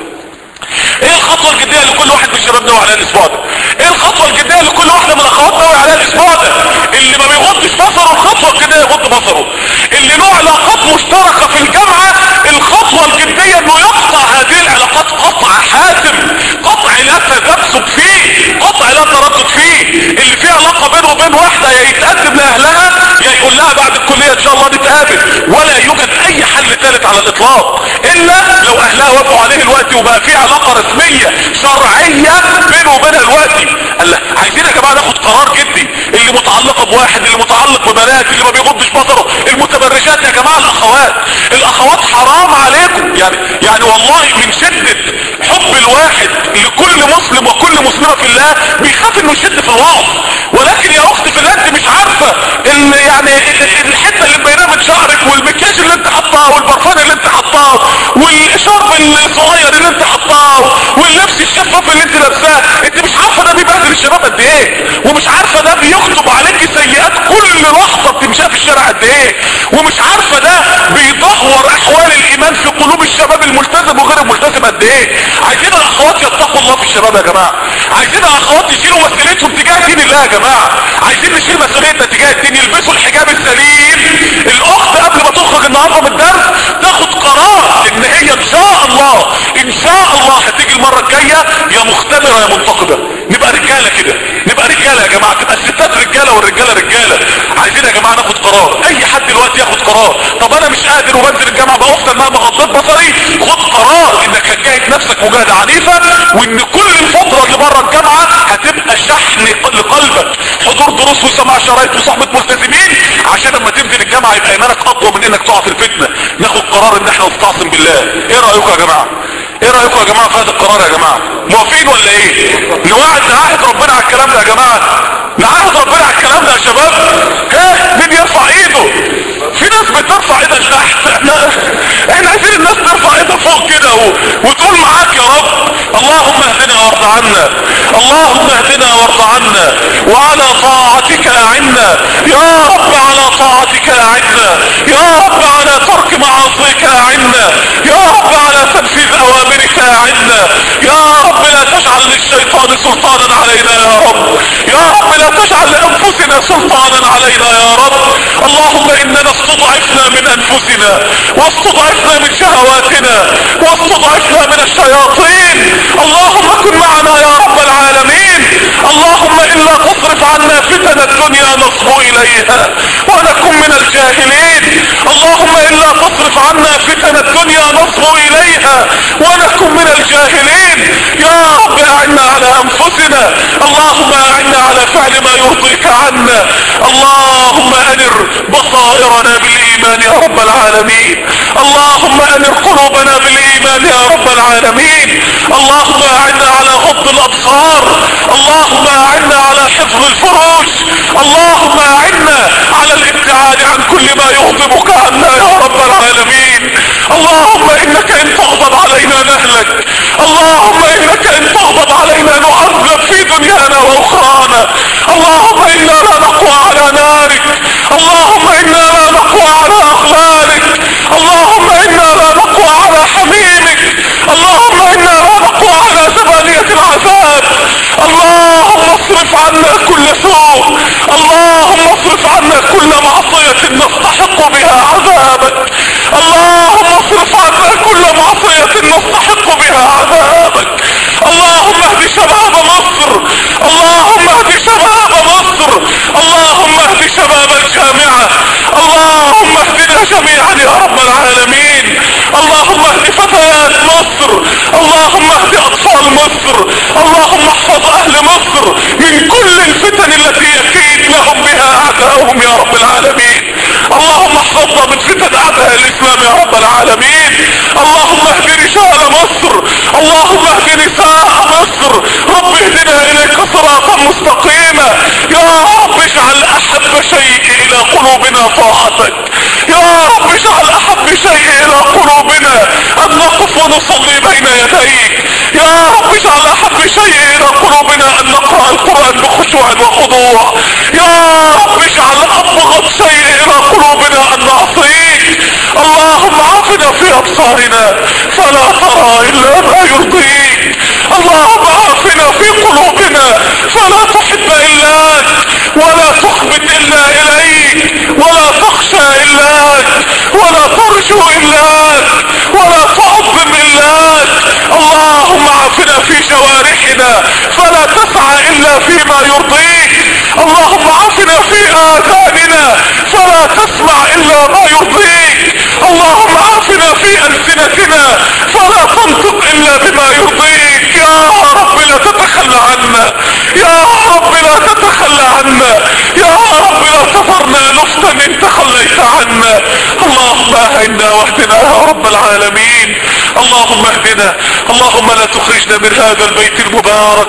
ايه الخطوة الجدية اللي كل واحد من الشباب ناوي عليها الاسبوع ده ايه الخطوة الجدية اللي كل واحدة من الاخوات ناوي عليها الاسبوع ده اللي ما بيغضش بصره الخطوة الجدية يغض بصره اللي له علاقات مشتركة في الجامعة الخطوة الجدية انه يقطع هذه العلاقات قطع حاسم قطع لا تذبذب فيه قطع لا تردد فيه اللي فيه علاقة بينه وبين واحدة يا يتقدم لاهلها يا يقول لها بعد الكلية ان شاء الله نتقابل ولا يوجد اي حل ثالث على الاطلاق الا لو اهلها وافقوا عليه الوقت وبقى في علاقة رسمية شرعية بينه وبينها الوقت قال عايزين يا جماعة ناخد قرار جدي اللي متعلقة بواحد اللي متعلق ببنات اللي ما بيغضش بصره المتبرجات يا جماعة الاخوات الاخوات حرام عليكم يعني يعني والله من شدة حب الواحد لكل مسلم وكل مسلمة في الله بيخاف انه يشد في الوعظ ولكن يا اختي في الله انت مش عارفة ان يعني الحتة اللي مبيناها من شعرك والمكياج اللي انت حطاه والبرفان اللي انت حطاه والشرب الصغير اللي انت حطاه واللبس الشفاف اللي انت لابساه انت مش عارفة ده بيبهدل الشباب قد ايه ومش عارفة ده بيكتب عليك سيئات كل لحظة بتمشيها في الشارع قد ايه ومش عارفة ده بيدهور احوال الايمان في قلوب الشباب الملتزم وغير الملتزم قد ايه عايزين الاخوات يتقوا الله في الشباب يا جماعة عايزين الاخوات يشيلوا مسؤوليتهم تجاه دين الله يا جماعة عايزين نشيل مسؤوليتنا تجاه الدين يلبسوا الحجاب السليم الاخت قبل ما تخرج النهارده من الدرس تاخد قرار ان هي ان شاء الله ان شاء الله هتيجي المرة الجاية يا مختبرة يا منتقدة نبقى رجالة كده نبقى رجالة يا جماعة تبقى الستات رجالة والرجالة رجالة عايزين يا جماعة ناخد قرار اي حد دلوقتي ياخد قرار طب انا مش قادر وبنزل الجامعة بأفضل مهما غضيت بصري خد قرار انك هتجاهد نفسك مجاهدة عنيفة وان كل الفترة اللي بره الجامعة هتبقى شحن لقلبك حضور دروس وسماع شرايط وصحبة ملتزمين عشان لما تنزل الجامعة يبقى ايمانك اقوى من انك تقع في الفتنة ناخد قرار ان احنا نستعصم بالله ايه رأيكم يا جماعة ايه رأيكم يا جماعة في هذا القرار يا جماعة موافقين ولا ايه نوعد نعاهد ربنا على الكلام ده يا جماعة نعاهد ربنا على الكلام ده يا شباب ها مين يرفع ايده في ناس بترفع ايدها تحت احنا احنا عايزين الناس ترفع ايدها فوق كده و... وتقول معاك يا رب اللهم اهدنا وارض عنا اللهم اهدنا وارض عنا وعلى طاعتك اعنا يا رب على طاعتك اعنا يا رب على ترك معاصيك اعنا يا رب على تنفيذ اوامرك اعنا يا رب لا تجعل للشيطان سلطانا علينا يا رب يا رب لا تجعل لانفسنا سلطانا علينا يا رب اللهم اننا استضعفنا من انفسنا واستضعفنا من شهواتنا واستضعفنا من الشياطين اللهم كن معنا يا رب العالمين اللهم الا تصرف عنا فتن الدنيا نصب اليها ونكن من الجاهلين اللهم الا تصرف عنا فتن الدنيا عليها ونكن من الجاهلين يا رب اعنا على انفسنا اللهم اعنا على فعل ما يرضيك عنا اللهم انر بصائرنا بالايمان يا رب العالمين اللهم انر قلوبنا بالايمان يا رب العالمين اللهم اعنا على غض الابصار اللهم اعنا على حفظ الفروج اللهم اعنا على الابتعاد عن كل ما يغضبك عنا يا رب العالمين اللهم انك ان تغضب علينا نهلك اللهم انك ان تغضب علينا نعذب في دنيانا واخرانا اللهم انا لا نقوى على نارك اللهم انا لا نقوى على اغلالك اللهم انا لا نقوى على حميمك اللهم انا لا نقوى على زبانية العذاب اللهم اصرف عنا كل سوء اللهم اصرف عنا كل معصية نستحق بها عذابك اللهم اصرف عنا كل معصية نستحق بها عذابك اللهم اهد شباب مصر اللهم اهد شباب مصر اللهم اهد شباب الجامعة اللهم اهدنا جميعا يا رب العالمين اللهم اهد فتيات مصر اللهم اهد اطفال مصر اللهم احفظ اهل مصر من كل الفتن التي يكيد لهم بها اعداؤهم يا رب العالمين اللهم احفظنا من فتن اعداء الاسلام يا رب العالمين اللهم اهد رجال مصر اللهم اهد نساء مصر رب اهدنا اليك صراطا مستقيما يا رب اجعل احب شيء الى قلوبنا طاعتك يا رب اجعل احب شيء الى قلوبنا ان نقف ونصلي بين يديك يا رب اجعل احب شيء الى قلوبنا ان نقرأ القرآن بخشوع وخضوع يا رب اجعل ابغض شيء الى قلوبنا ان نعصيك اللهم عافنا في ابصارنا فلا ترى الا ما يرضيك اللهم عافنا في قلوبنا فلا تحب الاك ولا تخبت الا اليك ولا تخشى الاك ولا ترجو الاك ولا تعظم الاك اللهم عافنا في جوارحنا فلا تسعى الا فيما يرضيك اللهم عافنا في اذاننا فلا تسمع الا ما يرضيك اللهم عافنا في السنتنا فلا تنطق الا بما يرضيك يا رب لا تتخلى عنا يا رب لا تتخلى عنا يا رب لا تذرنا نفتن ان تخليت عنا اللهم اهدنا واهدنا يا رب العالمين اللهم اهدنا اللهم لا تخرجنا من هذا البيت المبارك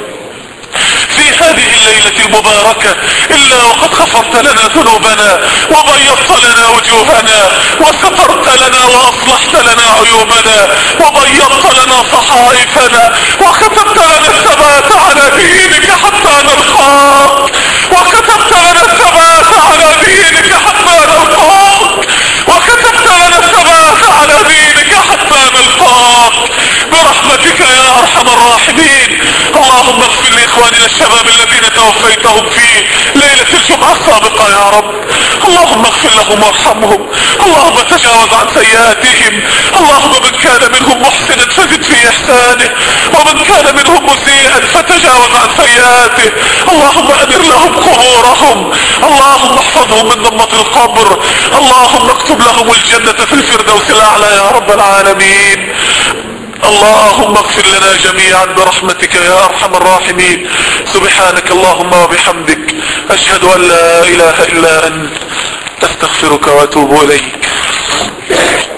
في هذه الليلة المباركة إلا وقد غفرت لنا ذنوبنا وبيضت لنا وجوهنا وسترت لنا وأصلحت لنا عيوبنا وبيضت لنا صحائفنا وكتبت لنا الثبات على دينك حتى نلقاك وكتبت لنا الثبات على دينك حتى نلقاك وكتبت لنا الثبات على دينك حتى نلقاك برحمتك يا أرحم الراحمين اللهم اغفر لإخواننا الشباب الذين توفيتهم في ليلة الجمعة السابقة يا رب اللهم اغفر لهم وارحمهم اللهم تجاوز عن سيئاتهم اللهم من كان منهم محسنا فزد في احسانه ومن كان منهم مسيئا فتجاوز عن سيئاته اللهم انر لهم قبورهم اللهم احفظهم من ضمة القبر اللهم اكتب لهم الجنة في الفردوس الاعلى يا رب العالمين اللهم اغفر لنا جميعا برحمتك يا ارحم الراحمين سبحانك اللهم وبحمدك اشهد ان لا اله الا انت استغفرك واتوب اليك